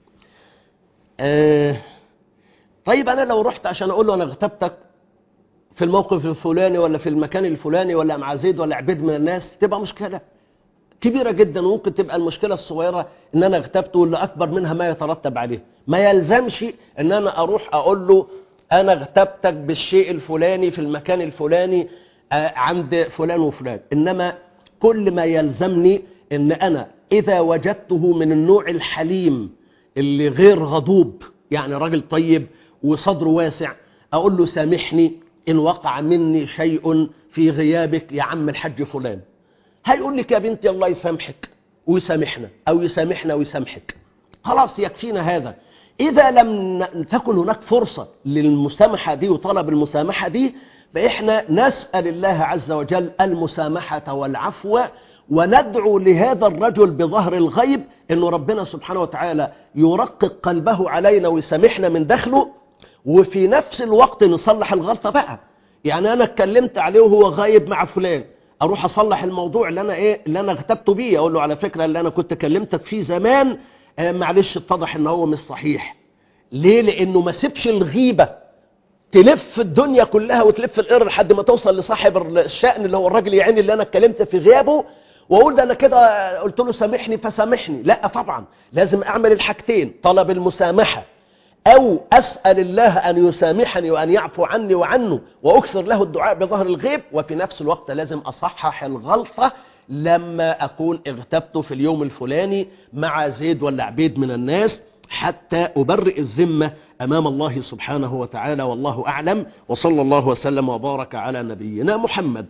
آه طيب انا لو رحت عشان اقول له انا اغتبتك في الموقف الفلاني ولا في المكان الفلاني ولا مع زيد ولا عبيد من الناس تبقى مشكلة كبيرة جدا وممكن تبقى المشكلة الصغيرة ان انا اغتبته واللي اكبر منها ما يترتب عليه ما يلزمش ان انا اروح اقول له انا اغتبتك بالشيء الفلاني في المكان الفلاني آه، عند فلان وفلان انما كل ما يلزمني ان انا اذا وجدته من النوع الحليم اللي غير غضوب يعني راجل طيب وصدره واسع اقول له سامحني ان وقع مني شيء في غيابك يا عم الحج فلان هيقول لك يا بنتي الله يسامحك ويسامحنا او يسامحنا ويسامحك خلاص يكفينا هذا اذا لم ن- تكن هناك فرصة للمسامحة دي وطلب المسامحة دي فاحنا نسأل الله عز وجل المسامحة والعفو وندعو لهذا الرجل بظهر الغيب انه ربنا سبحانه وتعالى يرقق قلبه علينا ويسامحنا من داخله وفي نفس الوقت نصلح الغلطة بقى يعني انا اتكلمت عليه وهو غايب مع فلان اروح اصلح الموضوع اللي انا ايه اللي انا اغتبته بيه اقول له على فكرة اللي انا كنت كلمتك فيه زمان آه معلش اتضح ان هو مش صحيح ليه لانه ما سيبش الغيبة تلف الدنيا كلها وتلف القر لحد ما توصل لصاحب الشأن اللي هو الراجل يعني اللي انا اتكلمت في غيابه واقول ده انا كده قلت له سامحني فسامحني لا طبعا لازم اعمل الحاجتين طلب المسامحة او اسأل الله ان يسامحني وان يعفو عني وعنه واكثر له الدعاء بظهر الغيب وفي نفس الوقت لازم اصحح الغلطة لما اكون اغتبته في اليوم الفلاني مع زيد ولا عبيد من الناس حتى أبرئ الذمة أمام الله سبحانه وتعالى والله أعلم وصلى الله وسلم وبارك على نبينا محمد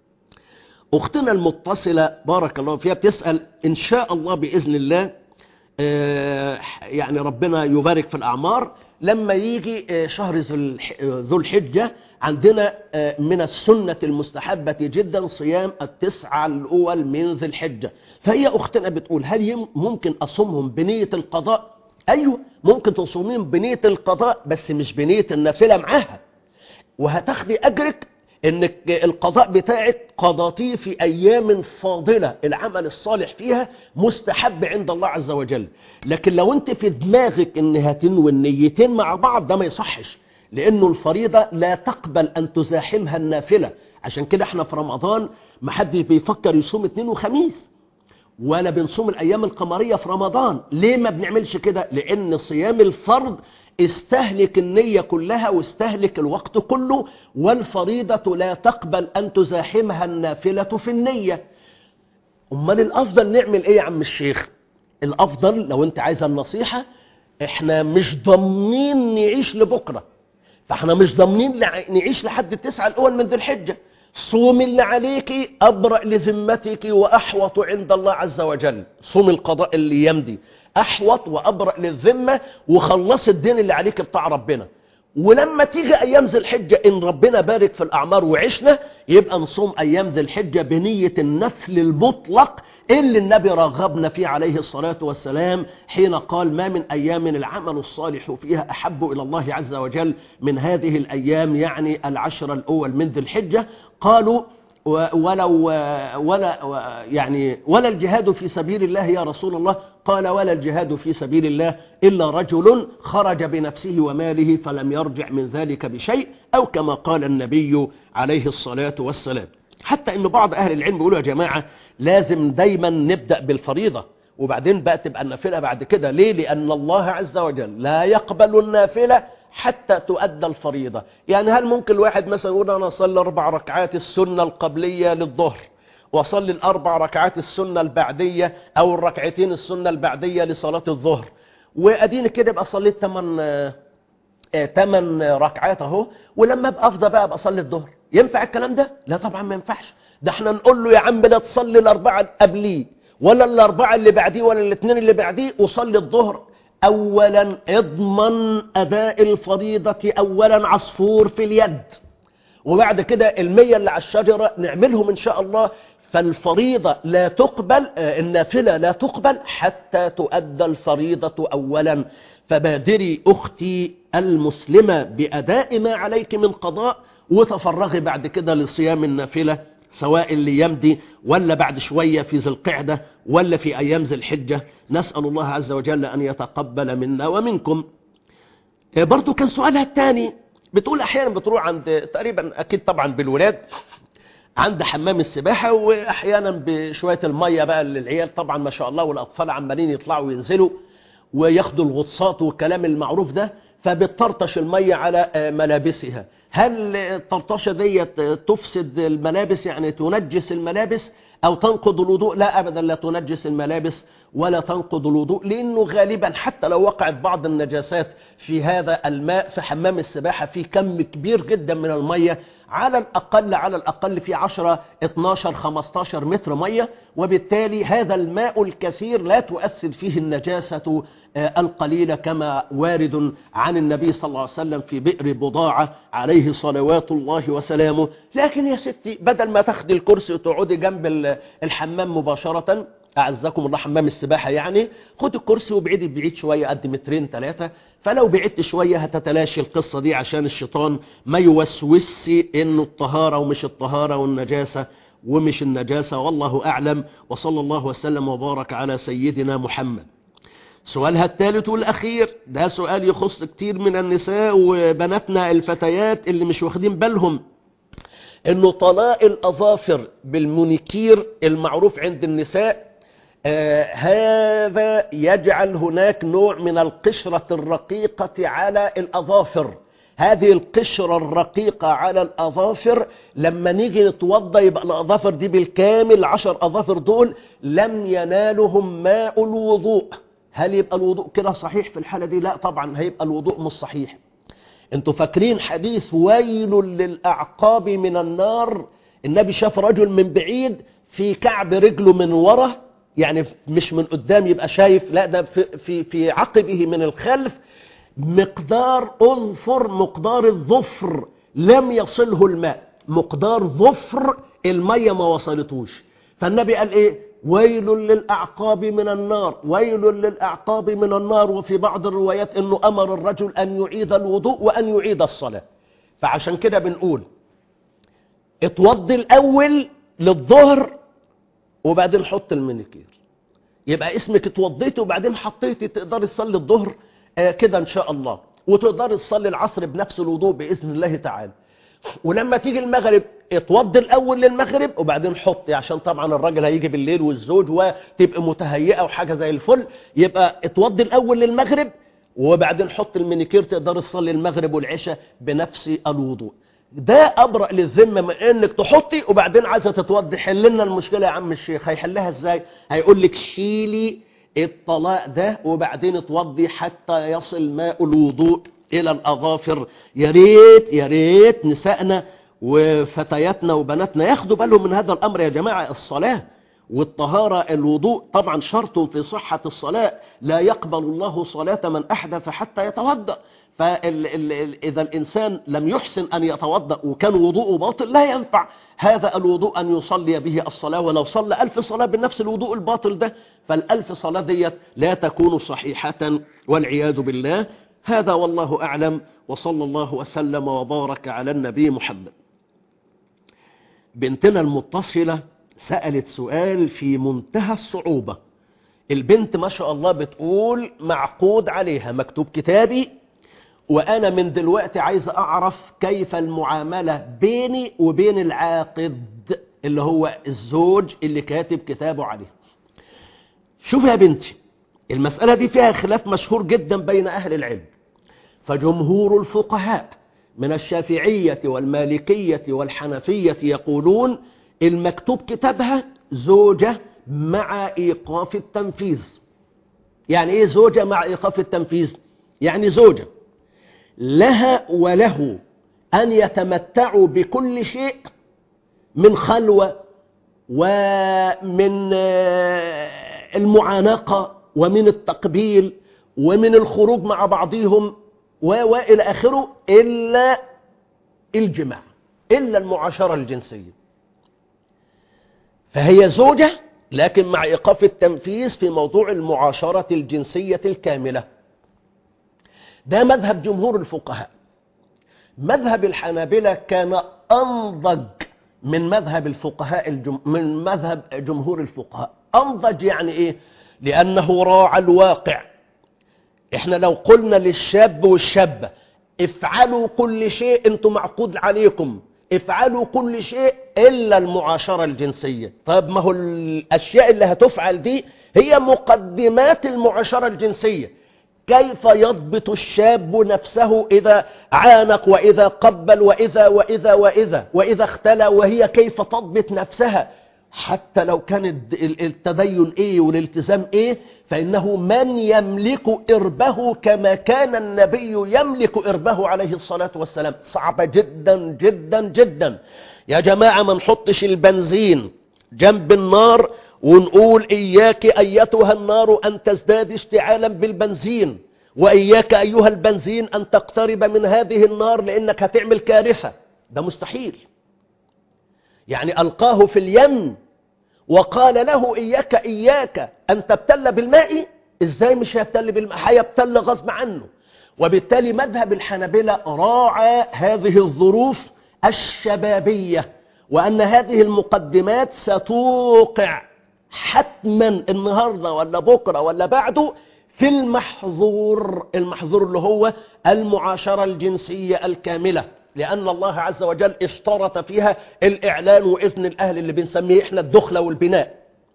أختنا المتصلة بارك الله فيها بتسأل إن شاء الله بإذن الله آه، يعني ربنا يبارك في الأعمار لما يجي آه، شهر ذو الح- ذو الحجة عندنا آه، من السنة المستحبة جدا صيام التسعة الأول من ذي الحجة فهي أختنا بتقول هل يم- ممكن أصومهم بنية القضاء أيوة ممكن تصومين بنية القضاء بس مش بنية النافلة معاها وهتاخدي أجرك انك القضاء بتاعك قضاتيه في ايام فاضلة العمل الصالح فيها مستحب عند الله عز وجل لكن لو انت في دماغك ان هتنوي النيتين مع بعض ده ما يصحش لانه الفريضة لا تقبل ان تزاحمها النافلة عشان كده احنا في رمضان ما حد بيفكر يصوم اثنين وخميس ولا بنصوم الايام القمريه في رمضان ليه ما بنعملش كده لان صيام الفرض استهلك النيه كلها واستهلك الوقت كله والفريضه لا تقبل ان تزاحمها النافله في النيه امال الافضل نعمل ايه يا عم الشيخ الافضل لو انت عايز النصيحه احنا مش ضامنين نعيش لبكره فاحنا مش ضامنين لع- نعيش لحد التسعة الاول من ذي الحجه صوم اللي عليك ابرأ لذمتك واحوط عند الله عز وجل صوم القضاء اللي يمضي احوط وابرأ للذمه وخلص الدين اللي عليك بتاع ربنا ولما تيجي ايام ذي الحجه ان ربنا بارك في الاعمار وعشنا يبقى نصوم ايام ذي الحجه بنيه النفل المطلق اللي النبي رغبنا فيه عليه الصلاه والسلام حين قال ما من ايام العمل الصالح فيها احب الى الله عز وجل من هذه الايام يعني العشر الاول من ذي الحجه قالوا و- ولو ولا و- يعني ولا الجهاد في سبيل الله يا رسول الله قال ولا الجهاد في سبيل الله إلا رجل خرج بنفسه وماله فلم يرجع من ذلك بشيء أو كما قال النبي عليه الصلاة والسلام حتى أن بعض أهل العلم بيقولوا يا جماعة لازم دايما نبدأ بالفريضة وبعدين بقى تبقى النافلة بعد كده ليه لأن الله عز وجل لا يقبل النافلة حتى تؤدى الفريضة يعني هل ممكن الواحد مثلا يقول أنا أصلي أربع ركعات السنة القبلية للظهر وأصلي الأربع ركعات السنة البعدية أو الركعتين السنة البعدية لصلاة الظهر وأديني كده يبقى صليت تمن آه، تمن ركعات اهو ولما ابقى افضى بقى ابقى اصلي الظهر ينفع الكلام ده لا طبعا ما ينفعش ده احنا نقول له يا عم لا تصلي الاربعه اللي قبليه ولا الاربعه اللي بعديه ولا الاثنين اللي بعديه وصلي الظهر اولا اضمن اداء الفريضه اولا عصفور في اليد وبعد كده المية اللي على الشجرة نعملهم إن شاء الله فالفريضة لا تقبل آه، النافلة لا تقبل حتى تؤدى الفريضة أولا فبادري أختي المسلمة بأداء ما عليك من قضاء وتفرغي بعد كده لصيام النافلة سواء اللي يمضي ولا بعد شوية في ذي القعدة ولا في أيام ذي الحجة نسأل الله عز وجل أن يتقبل منا ومنكم آه، برضو كان سؤالها الثاني بتقول احيانا بتروح عند تقريبا اكيد طبعا بالولاد عند حمام السباحة واحيانا بشوية المية بقى للعيال طبعا ما شاء الله والاطفال عمالين يطلعوا وينزلوا وياخدوا الغطسات والكلام المعروف ده فبتطرطش المية على آه، ملابسها هل الطرطشة ديت آه، تفسد الملابس يعني تنجس الملابس او تنقض الوضوء لا ابدا لا تنجس الملابس ولا تنقض الوضوء لانه غالبا حتى لو وقعت بعض النجاسات في هذا الماء في حمام السباحة في كم كبير جدا من المية على الأقل على الأقل في 10 12 15 متر مية وبالتالي هذا الماء الكثير لا تؤثر فيه النجاسة آه، القليلة كما وارد عن النبي صلى الله عليه وسلم في بئر بضاعة عليه صلوات الله وسلامه لكن يا ستي بدل ما تاخدي الكرسي وتقعدي جنب ال- الحمام مباشرة أعزكم الله حمام السباحة يعني خد الكرسي وابعدي بعيد شوية قد مترين ثلاثة فلو بعدت شوية هتتلاشي القصة دي عشان الشيطان ما يوسوسش إنه الطهارة ومش الطهارة والنجاسة ومش النجاسة والله أعلم وصلى الله وسلم وبارك على سيدنا محمد سؤالها الثالث والأخير ده سؤال يخص كتير من النساء وبناتنا الفتيات اللي مش واخدين بالهم انه طلاء الاظافر بالمونيكير المعروف عند النساء آه هذا يجعل هناك نوع من القشرة الرقيقة على الأظافر هذه القشرة الرقيقة على الأظافر لما نيجي نتوضى يبقى الأظافر دي بالكامل عشر أظافر دول لم ينالهم ماء الوضوء هل يبقى الوضوء كده صحيح في الحالة دي لا طبعا هيبقى الوضوء مش صحيح انتوا فاكرين حديث ويل للأعقاب من النار النبي شاف رجل من بعيد في كعب رجله من ورا يعني مش من قدام يبقى شايف لا ده في, في, في عقبه من الخلف مقدار أظفر مقدار الظفر لم يصله الماء مقدار ظفر المية ما وصلتوش فالنبي قال ايه ويل للأعقاب من النار ويل للأعقاب من النار وفي بعض الروايات انه امر الرجل ان يعيد الوضوء وان يعيد الصلاة فعشان كده بنقول اتوضي الاول للظهر وبعدين حط المنكير يبقى اسمك اتوضيتي وبعدين حطيتي تقدري تصلي الظهر آه كده ان شاء الله وتقدري تصلي العصر بنفس الوضوء باذن الله تعالى ولما تيجي المغرب اتوضي الاول للمغرب وبعدين حطي عشان طبعا الراجل هيجي بالليل والزوج وتبقى متهيئه وحاجه زي الفل يبقى اتوضي الاول للمغرب وبعدين حط المنيكير تقدر تصلي المغرب والعشاء بنفس الوضوء ده ابرأ للذمه من انك تحطي وبعدين عايزه تتوضي حل لنا المشكله يا عم الشيخ هيحلها ازاي هيقول لك شيلي الطلاق ده وبعدين اتوضي حتى يصل ماء الوضوء الى الاظافر يا ريت يا ريت نسائنا وفتياتنا وبناتنا ياخدوا بالهم من هذا الامر يا جماعه الصلاه والطهارة الوضوء طبعا شرط في صحة الصلاة لا يقبل الله صلاة من أحدث حتى يتوضأ فإذا الإنسان لم يحسن أن يتوضأ وكان وضوءه باطل لا ينفع هذا الوضوء أن يصلي به الصلاة ولو صلى ألف صلاة بنفس الوضوء الباطل ده فالألف صلاة ديت لا تكون صحيحة والعياذ بالله هذا والله أعلم وصلى الله وسلم وبارك على النبي محمد بنتنا المتصلة سألت سؤال في منتهى الصعوبة البنت ما شاء الله بتقول معقود عليها مكتوب كتابي وأنا من دلوقتي عايز أعرف كيف المعاملة بيني وبين العاقد اللي هو الزوج اللي كاتب كتابه عليه شوف يا بنتي المسألة دي فيها خلاف مشهور جدا بين أهل العلم فجمهور الفقهاء من الشافعية والمالكية والحنفية يقولون المكتوب كتابها زوجة مع إيقاف التنفيذ يعني إيه زوجة مع إيقاف التنفيذ يعني زوجة لها وله أن يتمتعوا بكل شيء من خلوة ومن المعانقة ومن التقبيل ومن الخروج مع بعضهم وإلى آخره إلا الجماع إلا المعاشرة الجنسية فهي زوجة لكن مع إيقاف التنفيذ في موضوع المعاشرة الجنسية الكاملة ده مذهب جمهور الفقهاء مذهب الحنابلة كان أنضج من مذهب الفقهاء الجم... من مذهب جمهور الفقهاء أنضج يعني إيه لأنه راعى الواقع إحنا لو قلنا للشاب والشابة افعلوا كل شيء انتم معقود عليكم افعلوا كل شيء إلا المعاشرة الجنسية طيب ما هو الأشياء اللي هتفعل دي هي مقدمات المعاشرة الجنسية كيف يضبط الشاب نفسه إذا عانق وإذا قبل وإذا وإذا وإذا وإذا اختلى وهي كيف تضبط نفسها حتى لو كان التدين إيه والالتزام إيه فإنه من يملك إربه كما كان النبي يملك إربه عليه الصلاة والسلام صعبة جدا جدا جدا يا جماعة ما نحطش البنزين جنب النار ونقول إياك أيتها النار أن تزداد اشتعالا بالبنزين وإياك أيها البنزين أن تقترب من هذه النار لأنك هتعمل كارثة ده مستحيل يعني ألقاه في اليم وقال له إياك إياك أن تبتل بالماء إزاي مش هيبتل بالماء هيبتل غصب عنه وبالتالي مذهب الحنبلة راعى هذه الظروف الشبابية وأن هذه المقدمات ستوقع حتما النهاردة ولا بكرة ولا بعده في المحظور المحظور اللي هو المعاشرة الجنسية الكاملة لأن الله عز وجل اشترط فيها الإعلان وإذن الأهل اللي بنسميه إحنا الدخلة والبناء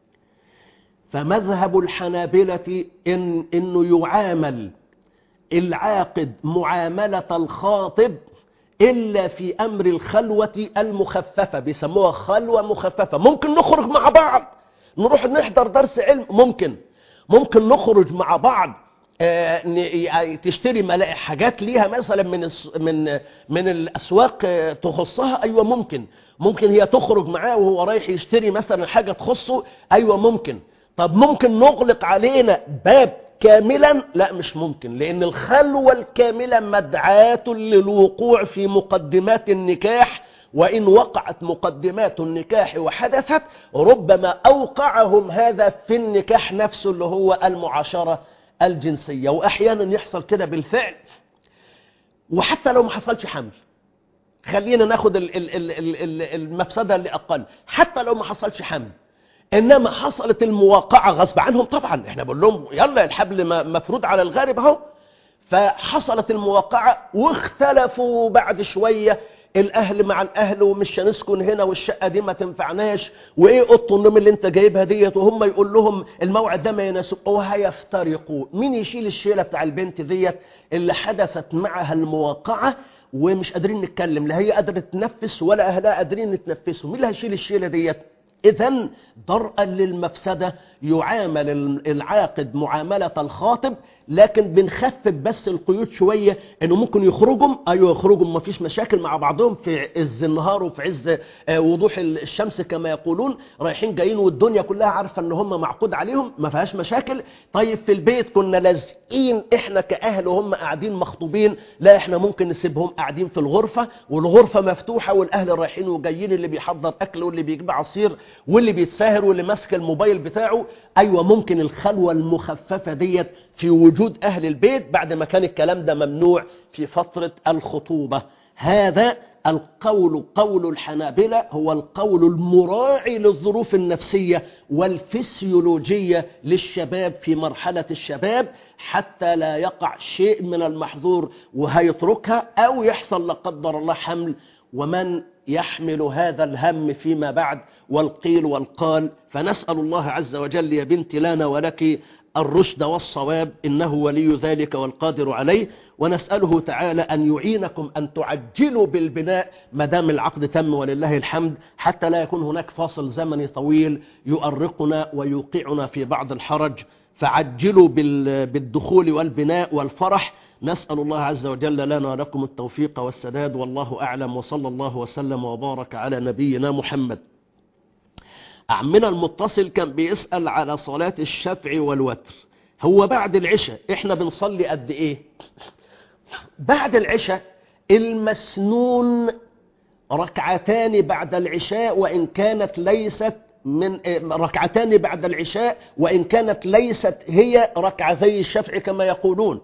فمذهب الحنابلة إن إنه يعامل العاقد معاملة الخاطب إلا في أمر الخلوة المخففة بيسموها خلوة مخففة ممكن نخرج مع بعض نروح نحضر درس علم ممكن ممكن نخرج مع بعض آه تشتري ملاقي حاجات ليها مثلا من من من الاسواق آه تخصها ايوه ممكن ممكن هي تخرج معاه وهو رايح يشتري مثلا حاجه تخصه ايوه ممكن طب ممكن نغلق علينا باب كاملا لا مش ممكن لأن الخلوة الكاملة مدعاة للوقوع في مقدمات النكاح وإن وقعت مقدمات النكاح وحدثت ربما أوقعهم هذا في النكاح نفسه اللي هو المعاشرة الجنسية وأحيانا يحصل كده بالفعل وحتى لو ما حصلش حمل خلينا ناخد ال- ال- ال- ال- ال- المفسدة اللي أقل حتى لو ما حصلش حمل إنما حصلت المواقعة غصب عنهم طبعا احنا بقول لهم يلا الحبل م- مفروض على الغارب اهو فحصلت المواقعة واختلفوا بعد شوية الاهل مع الاهل ومش هنسكن هنا والشقه دي ما تنفعناش وايه اوضه النوم اللي انت جايبها ديت وهم يقول لهم الموعد ده ما يناسب وهيفترقوا مين يشيل الشيله بتاع البنت ديت اللي حدثت معها المواقعه ومش قادرين نتكلم لا هي قادره تنفس ولا اهلها قادرين يتنفسوا مين اللي هيشيل الشيله ديت إذا درءا للمفسدة يعامل العاقد معاملة الخاطب لكن بنخفف بس القيود شوية انه ممكن يخرجوا ايوه يخرجوا ما فيش مشاكل مع بعضهم في عز النهار وفي عز آه، وضوح الشمس كما يقولون رايحين جايين والدنيا كلها عارفة ان هم معقود عليهم ما فيهاش مشاكل طيب في البيت كنا لازقين احنا كاهل وهم قاعدين مخطوبين لا احنا ممكن نسيبهم قاعدين في الغرفة والغرفة مفتوحة والاهل رايحين وجايين اللي بيحضر اكل واللي بيجيب عصير واللي بيتساهر واللي ماسك الموبايل بتاعه ايوه ممكن الخلوة المخففة ديت في وجود اهل البيت بعد ما كان الكلام ده ممنوع في فترة الخطوبة هذا القول قول الحنابلة هو القول المراعي للظروف النفسية والفسيولوجية للشباب في مرحلة الشباب حتى لا يقع شيء من المحظور وهيتركها أو يحصل لا قدر الله حمل ومن يحمل هذا الهم فيما بعد والقيل والقال فنسأل الله عز وجل يا بنت لنا ولك الرشد والصواب إنه ولي ذلك والقادر عليه ونسأله تعالى أن يعينكم أن تعجلوا بالبناء ما دام العقد تم ولله الحمد حتى لا يكون هناك فاصل زمني طويل يؤرقنا ويوقعنا في بعض الحرج فعجلوا بال- بالدخول والبناء والفرح نسأل الله عز وجل لنا ولكم التوفيق والسداد والله أعلم وصلى الله وسلم وبارك على نبينا محمد عمنا المتصل كان بيسأل على صلاة الشفع والوتر هو بعد العشاء احنا بنصلي قد ايه بعد العشاء المسنون ركعتان بعد العشاء وإن كانت ليست من ركعتان بعد العشاء وإن كانت ليست هي ركعتي الشفع كما يقولون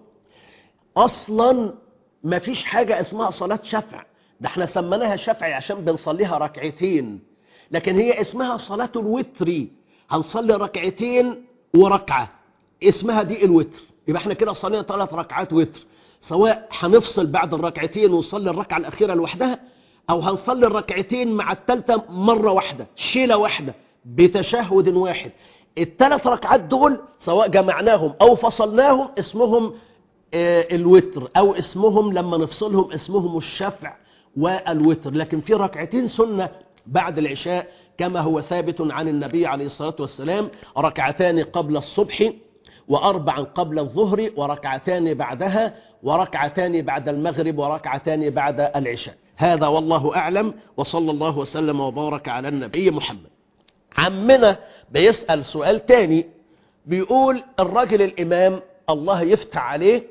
أصلا ما فيش حاجة اسمها صلاة شفع ده احنا سميناها شفع عشان بنصليها ركعتين لكن هي اسمها صلاة الوتر هنصلي ركعتين وركعة اسمها دي الوتر يبقى احنا كده صلينا ثلاث ركعات وتر سواء هنفصل بعد الركعتين ونصلي الركعة الأخيرة لوحدها أو هنصلي الركعتين مع الثالثة مرة واحدة شيلة واحدة بتشهد واحد الثلاث ركعات دول سواء جمعناهم أو فصلناهم اسمهم آه، الوتر أو اسمهم لما نفصلهم اسمهم الشفع والوتر لكن في ركعتين سنة بعد العشاء كما هو ثابت عن النبي عليه الصلاة والسلام ركعتان قبل الصبح وأربعا قبل الظهر وركعتان بعدها وركعتان بعد المغرب وركعتان بعد العشاء هذا والله أعلم وصلى الله وسلم وبارك على النبي محمد عمنا بيسأل سؤال تاني بيقول الراجل الإمام الله يفتح عليه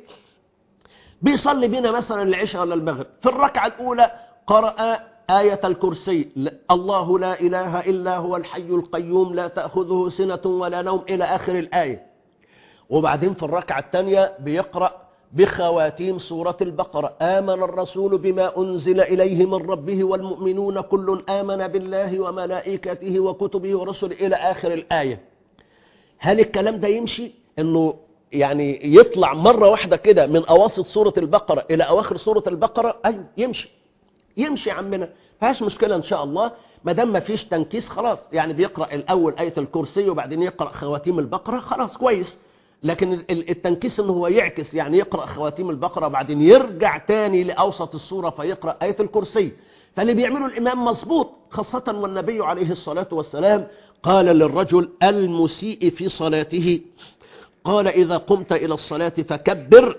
بيصلي بينا مثلا العشاء ولا المغرب في الركعة الأولى قرأ آية الكرسي لا- الله لا إله إلا هو الحي القيوم لا تأخذه سنة ولا نوم إلى آخر الآية وبعدين في الركعة الثانية بيقرأ بخواتيم سورة البقرة آمن الرسول بما أنزل إليه من ربه والمؤمنون كل آمن بالله وملائكته وكتبه ورسله إلى آخر الآية هل الكلام ده يمشي انه يعني يطلع مرة واحدة كده من اواسط سورة البقرة الى اواخر سورة البقرة ايوه يمشي يمشي يا عمنا فيهاش مشكلة ان شاء الله ما دام ما فيش تنكيس خلاص يعني بيقرأ الاول آية الكرسي وبعدين يقرأ خواتيم البقرة خلاص كويس لكن ال- ال- التنكيس انه هو يعكس يعني يقرأ خواتيم البقرة وبعدين يرجع تاني لأوسط السورة فيقرأ آية الكرسي فاللي بيعمله الإمام مظبوط خاصة والنبي عليه الصلاة والسلام قال للرجل المسيء في صلاته قال إذا قمت إلى الصلاة فكبر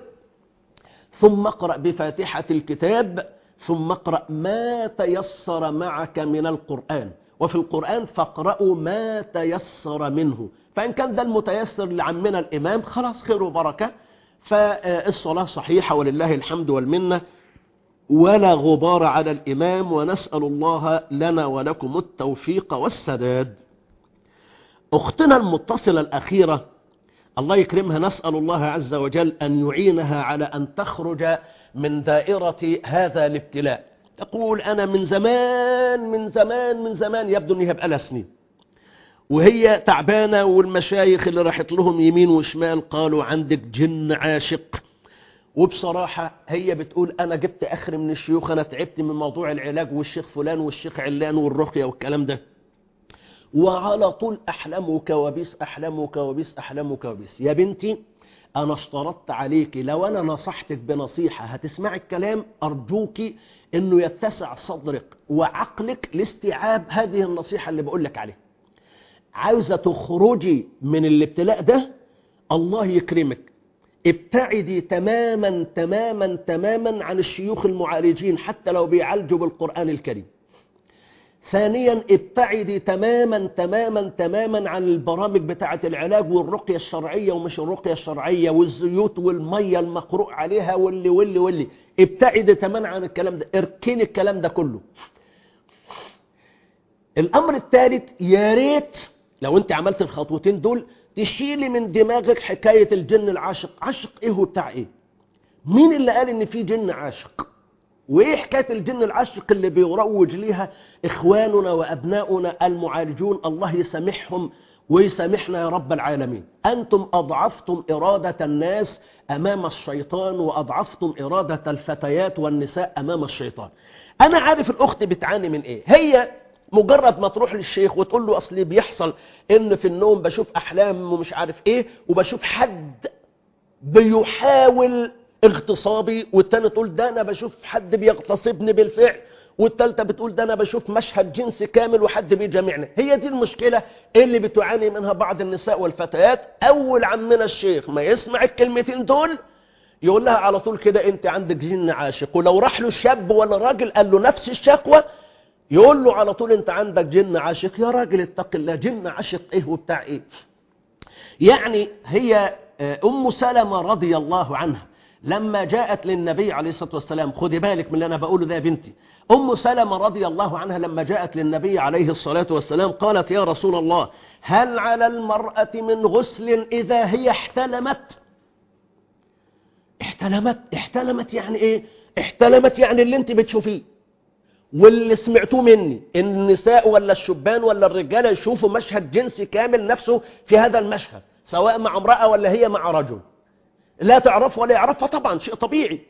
ثم اقرأ بفاتحة الكتاب ثم اقرأ ما تيسر معك من القرآن وفي القرآن فاقرأوا ما تيسر منه فإن كان ده المتيسر لعمنا الإمام خلاص خير وبركة فالصلاة صحيحة ولله الحمد والمنة ولا غبار على الإمام ونسأل الله لنا ولكم التوفيق والسداد أختنا المتصلة الأخيرة الله يكرمها نسأل الله عز وجل أن يعينها على أن تخرج من دائرة هذا الابتلاء تقول أنا من زمان من زمان من زمان يبدو أنها بقالها سنين وهي تعبانة والمشايخ اللي راحت لهم يمين وشمال قالوا عندك جن عاشق وبصراحة هي بتقول أنا جبت آخر من الشيوخ أنا تعبت من موضوع العلاج والشيخ فلان والشيخ علان والرقية والكلام ده وعلى طول أحلام وكوابيس أحلام وكوابيس أحلام وكوابيس يا بنتي أنا اشترطت عليك لو أنا نصحتك بنصيحة هتسمعي الكلام أرجوك أنه يتسع صدرك وعقلك لاستيعاب هذه النصيحة اللي بقول لك عليها عاوزة تخرجي من الابتلاء ده الله يكرمك ابتعدي تماما تماما تماما عن الشيوخ المعالجين حتى لو بيعالجوا بالقرآن الكريم ثانيا ابتعدي تماما تماما تماما عن البرامج بتاعة العلاج والرقية الشرعية ومش الرقية الشرعية والزيوت والمية المقروء عليها واللي واللي واللي ابتعدي تماما عن الكلام ده اركني الكلام ده كله الامر الثالث يا ريت لو انت عملت الخطوتين دول تشيلي من دماغك حكاية الجن العاشق عاشق ايه وبتاع ايه مين اللي قال ان في جن عاشق وايه حكايه الجن العاشق اللي بيروج ليها اخواننا وابناؤنا المعالجون الله يسامحهم ويسامحنا يا رب العالمين انتم اضعفتم اراده الناس امام الشيطان واضعفتم اراده الفتيات والنساء امام الشيطان انا عارف الاخت بتعاني من ايه هي مجرد ما تروح للشيخ وتقول له اصل بيحصل ان في النوم بشوف احلام ومش عارف ايه وبشوف حد بيحاول اغتصابي والتاني تقول ده انا بشوف حد بيغتصبني بالفعل والتالتة بتقول ده انا بشوف مشهد جنسي كامل وحد بيجامعني هي دي المشكلة اللي بتعاني منها بعض النساء والفتيات اول عمنا الشيخ ما يسمع الكلمتين دول يقول لها على طول كده انت عندك جن عاشق ولو راح له شاب ولا راجل قال له نفس الشكوى يقول له على طول انت عندك جن عاشق يا راجل اتق الله جن عاشق ايه وبتاع ايه يعني هي ام سلمة رضي الله عنها لما جاءت للنبي عليه الصلاة والسلام خدي بالك من اللي أنا بقوله ده يا بنتي أم سلمة رضي الله عنها لما جاءت للنبي عليه الصلاة والسلام قالت يا رسول الله هل على المرأة من غسل إذا هي احتلمت احتلمت احتلمت يعني ايه احتلمت يعني اللي انت بتشوفيه واللي سمعتوه مني النساء ولا الشبان ولا الرجالة يشوفوا مشهد جنسي كامل نفسه في هذا المشهد سواء مع امرأة ولا هي مع رجل لا تعرف ولا يعرفها طبعا شيء طبيعي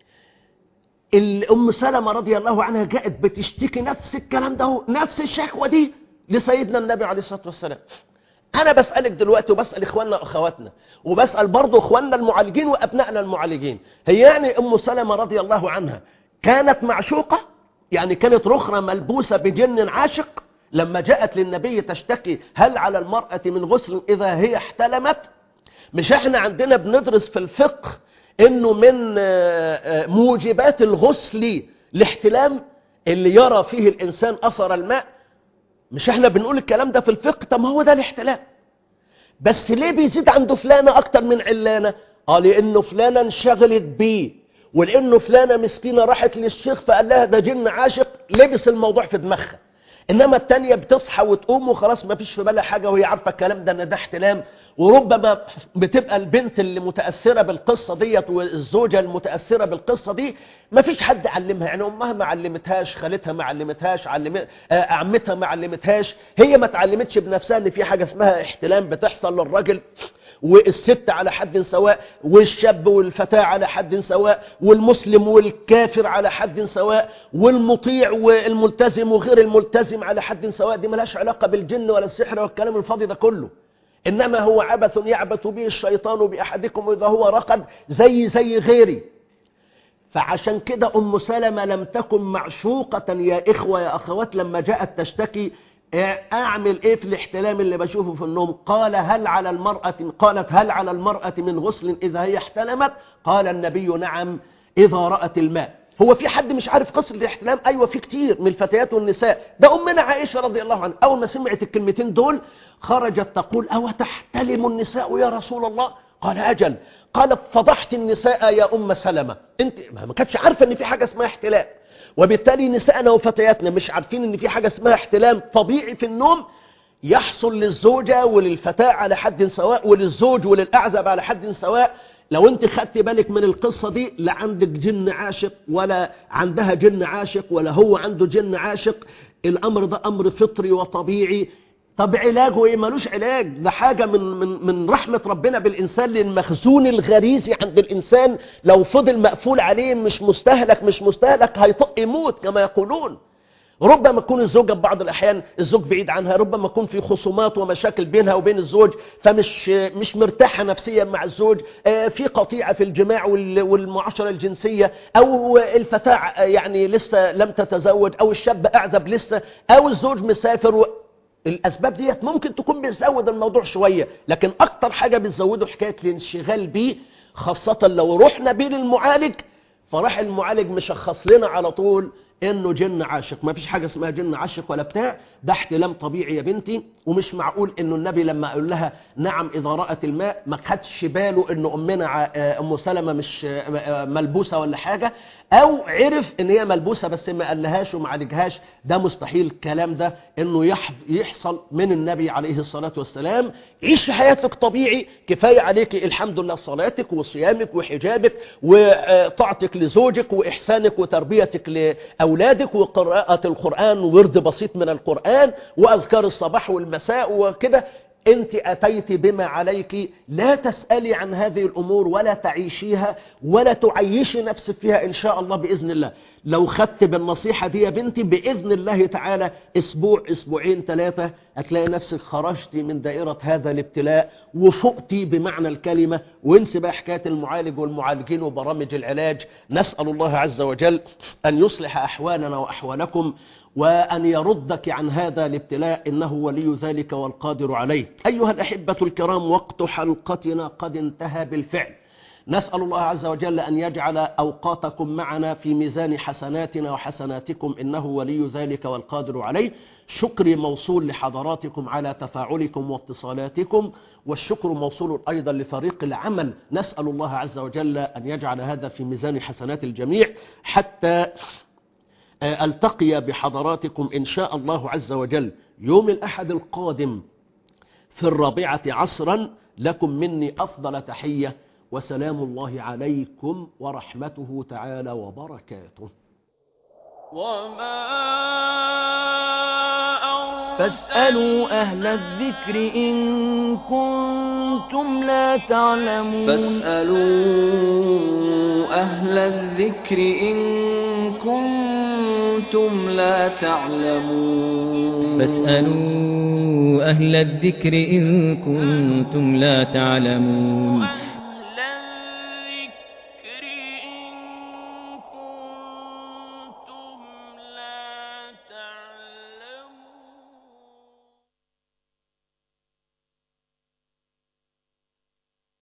الأم سلمة رضي الله عنها جاءت بتشتكي نفس الكلام ده نفس الشكوى دي لسيدنا النبي عليه الصلاة والسلام أنا بسألك دلوقتي وبسأل إخواننا وأخواتنا وبسأل برضو إخواننا المعالجين وأبنائنا المعالجين هي يعني أم سلمة رضي الله عنها كانت معشوقة يعني كانت رخرة ملبوسة بجن عاشق لما جاءت للنبي تشتكي هل على المرأة من غسل إذا هي احتلمت مش احنا عندنا بندرس في الفقه انه من موجبات الغسل الاحتلام اللي يرى فيه الانسان اثر الماء مش احنا بنقول الكلام ده في الفقه طب ما هو ده الاحتلام بس ليه بيزيد عنده فلانة اكتر من علانة اه لانه فلانة انشغلت بيه ولانه فلانة مسكينة راحت للشيخ فقال لها ده جن عاشق لبس الموضوع في دماغها انما التانية بتصحى وتقوم وخلاص ما فيش في بالها حاجة وهي عارفة الكلام ده ان ده احتلام وربما بتبقى البنت اللي متأثرة بالقصة ديت والزوجة المتأثرة بالقصة دي ما فيش حد علمها يعني أمها ما علمتهاش خالتها ما علمتهاش علم... عمتها ما علمتهاش هي ما تعلمتش بنفسها ان في حاجة اسمها احتلام بتحصل للراجل والست على حد سواء والشاب والفتاة على حد سواء والمسلم والكافر على حد سواء والمطيع والملتزم وغير الملتزم على حد سواء دي ملهاش علاقة بالجن ولا السحر والكلام الفاضي ده كله إنما هو عبث يعبث به الشيطان بأحدكم إذا هو رقد زي زي غيري فعشان كده أم سلمة لم تكن معشوقة يا إخوة يا أخوات لما جاءت تشتكي أعمل إيه في الاحتلام اللي بشوفه في النوم قال هل على المرأة قالت هل على المرأة من غسل إذا هي احتلمت قال النبي نعم إذا رأت الماء هو في حد مش عارف قصة الاحتلام أيوة في كتير من الفتيات والنساء ده أمنا عائشة رضي الله عنها أول ما سمعت الكلمتين دول خرجت تقول أو تحتلم النساء يا رسول الله قال أجل قالت فضحت النساء يا أم سلمة انت ما كانتش عارفة ان في حاجة اسمها احتلام وبالتالي نسائنا وفتياتنا مش عارفين ان في حاجة اسمها احتلام طبيعي في النوم يحصل للزوجة وللفتاة على حد سواء وللزوج وللأعزب على حد سواء لو انت خدت بالك من القصة دي لا عندك جن عاشق ولا عندها جن عاشق ولا هو عنده جن عاشق الأمر ده أمر فطري وطبيعي طب علاجه ايه ملوش علاج ده حاجة من, من, من رحمة ربنا بالإنسان للمخزون الغريزي عند الإنسان لو فضل مقفول عليه مش مستهلك مش مستهلك هيطق يموت كما يقولون ربما تكون الزوجة ببعض الأحيان الزوج بعيد عنها ربما يكون في خصومات ومشاكل بينها وبين الزوج فمش مش مرتاحة نفسيا مع الزوج آه، في قطيعة في الجماع وال- والمعاشرة الجنسية أو الفتاة آه، يعني لسه لم تتزوج أو الشاب أعزب لسه أو الزوج مسافر و... الأسباب ديت ممكن تكون بتزود الموضوع شوية لكن أكتر حاجة بتزوده حكاية الانشغال بيه خاصة لو رحنا بيه للمعالج فراح المعالج مشخص لنا على طول انه جن عاشق ما فيش حاجه اسمها جن عاشق ولا بتاع ده احتلام طبيعي يا بنتي ومش معقول انه النبي لما قال لها نعم اذا رات الماء ما خدش باله ان امنا ع- آه، ام سلمة مش آه، آه، ملبوسه ولا حاجه او عرف ان هي ملبوسه بس ما قالهاش وما عالجهاش ده مستحيل الكلام ده انه يح- يحصل من النبي عليه الصلاه والسلام عيش حياتك طبيعي كفايه عليك الحمد لله صلاتك وصيامك وحجابك وطاعتك لزوجك واحسانك وتربيتك لاولادك وقراءه القران ورد بسيط من القران واذكار الصباح والمساء وكده انت اتيت بما عليك لا تسالي عن هذه الامور ولا تعيشيها ولا تعيشي نفسك فيها ان شاء الله باذن الله لو خدت بالنصيحه دي يا بنتي باذن الله تعالى اسبوع اسبوعين ثلاثه هتلاقي نفسك خرجتي من دائره هذا الابتلاء وفقتي بمعنى الكلمه وانسي بقى حكايه المعالج والمعالجين وبرامج العلاج نسال الله عز وجل ان يصلح احوالنا واحوالكم وأن يردك عن هذا الابتلاء إنه ولي ذلك والقادر عليه أيها الأحبة الكرام وقت حلقتنا قد انتهى بالفعل نسأل الله عز وجل أن يجعل أوقاتكم معنا في ميزان حسناتنا وحسناتكم إنه ولي ذلك والقادر عليه شكري موصول لحضراتكم على تفاعلكم واتصالاتكم والشكر موصول أيضا لفريق العمل نسأل الله عز وجل أن يجعل هذا في ميزان حسنات الجميع حتى ألتقي بحضراتكم إن شاء الله عز وجل يوم الأحد القادم في الرابعة عصرا لكم مني أفضل تحية وسلام الله عليكم ورحمته تعالى وبركاته وما فاسألوا أهل الذكر إن كنتم لا تعلمون فاسألوا أهل الذكر إن كنتم لا تعلمون فاسألوا أهل الذكر إن كنتم لا تعلمون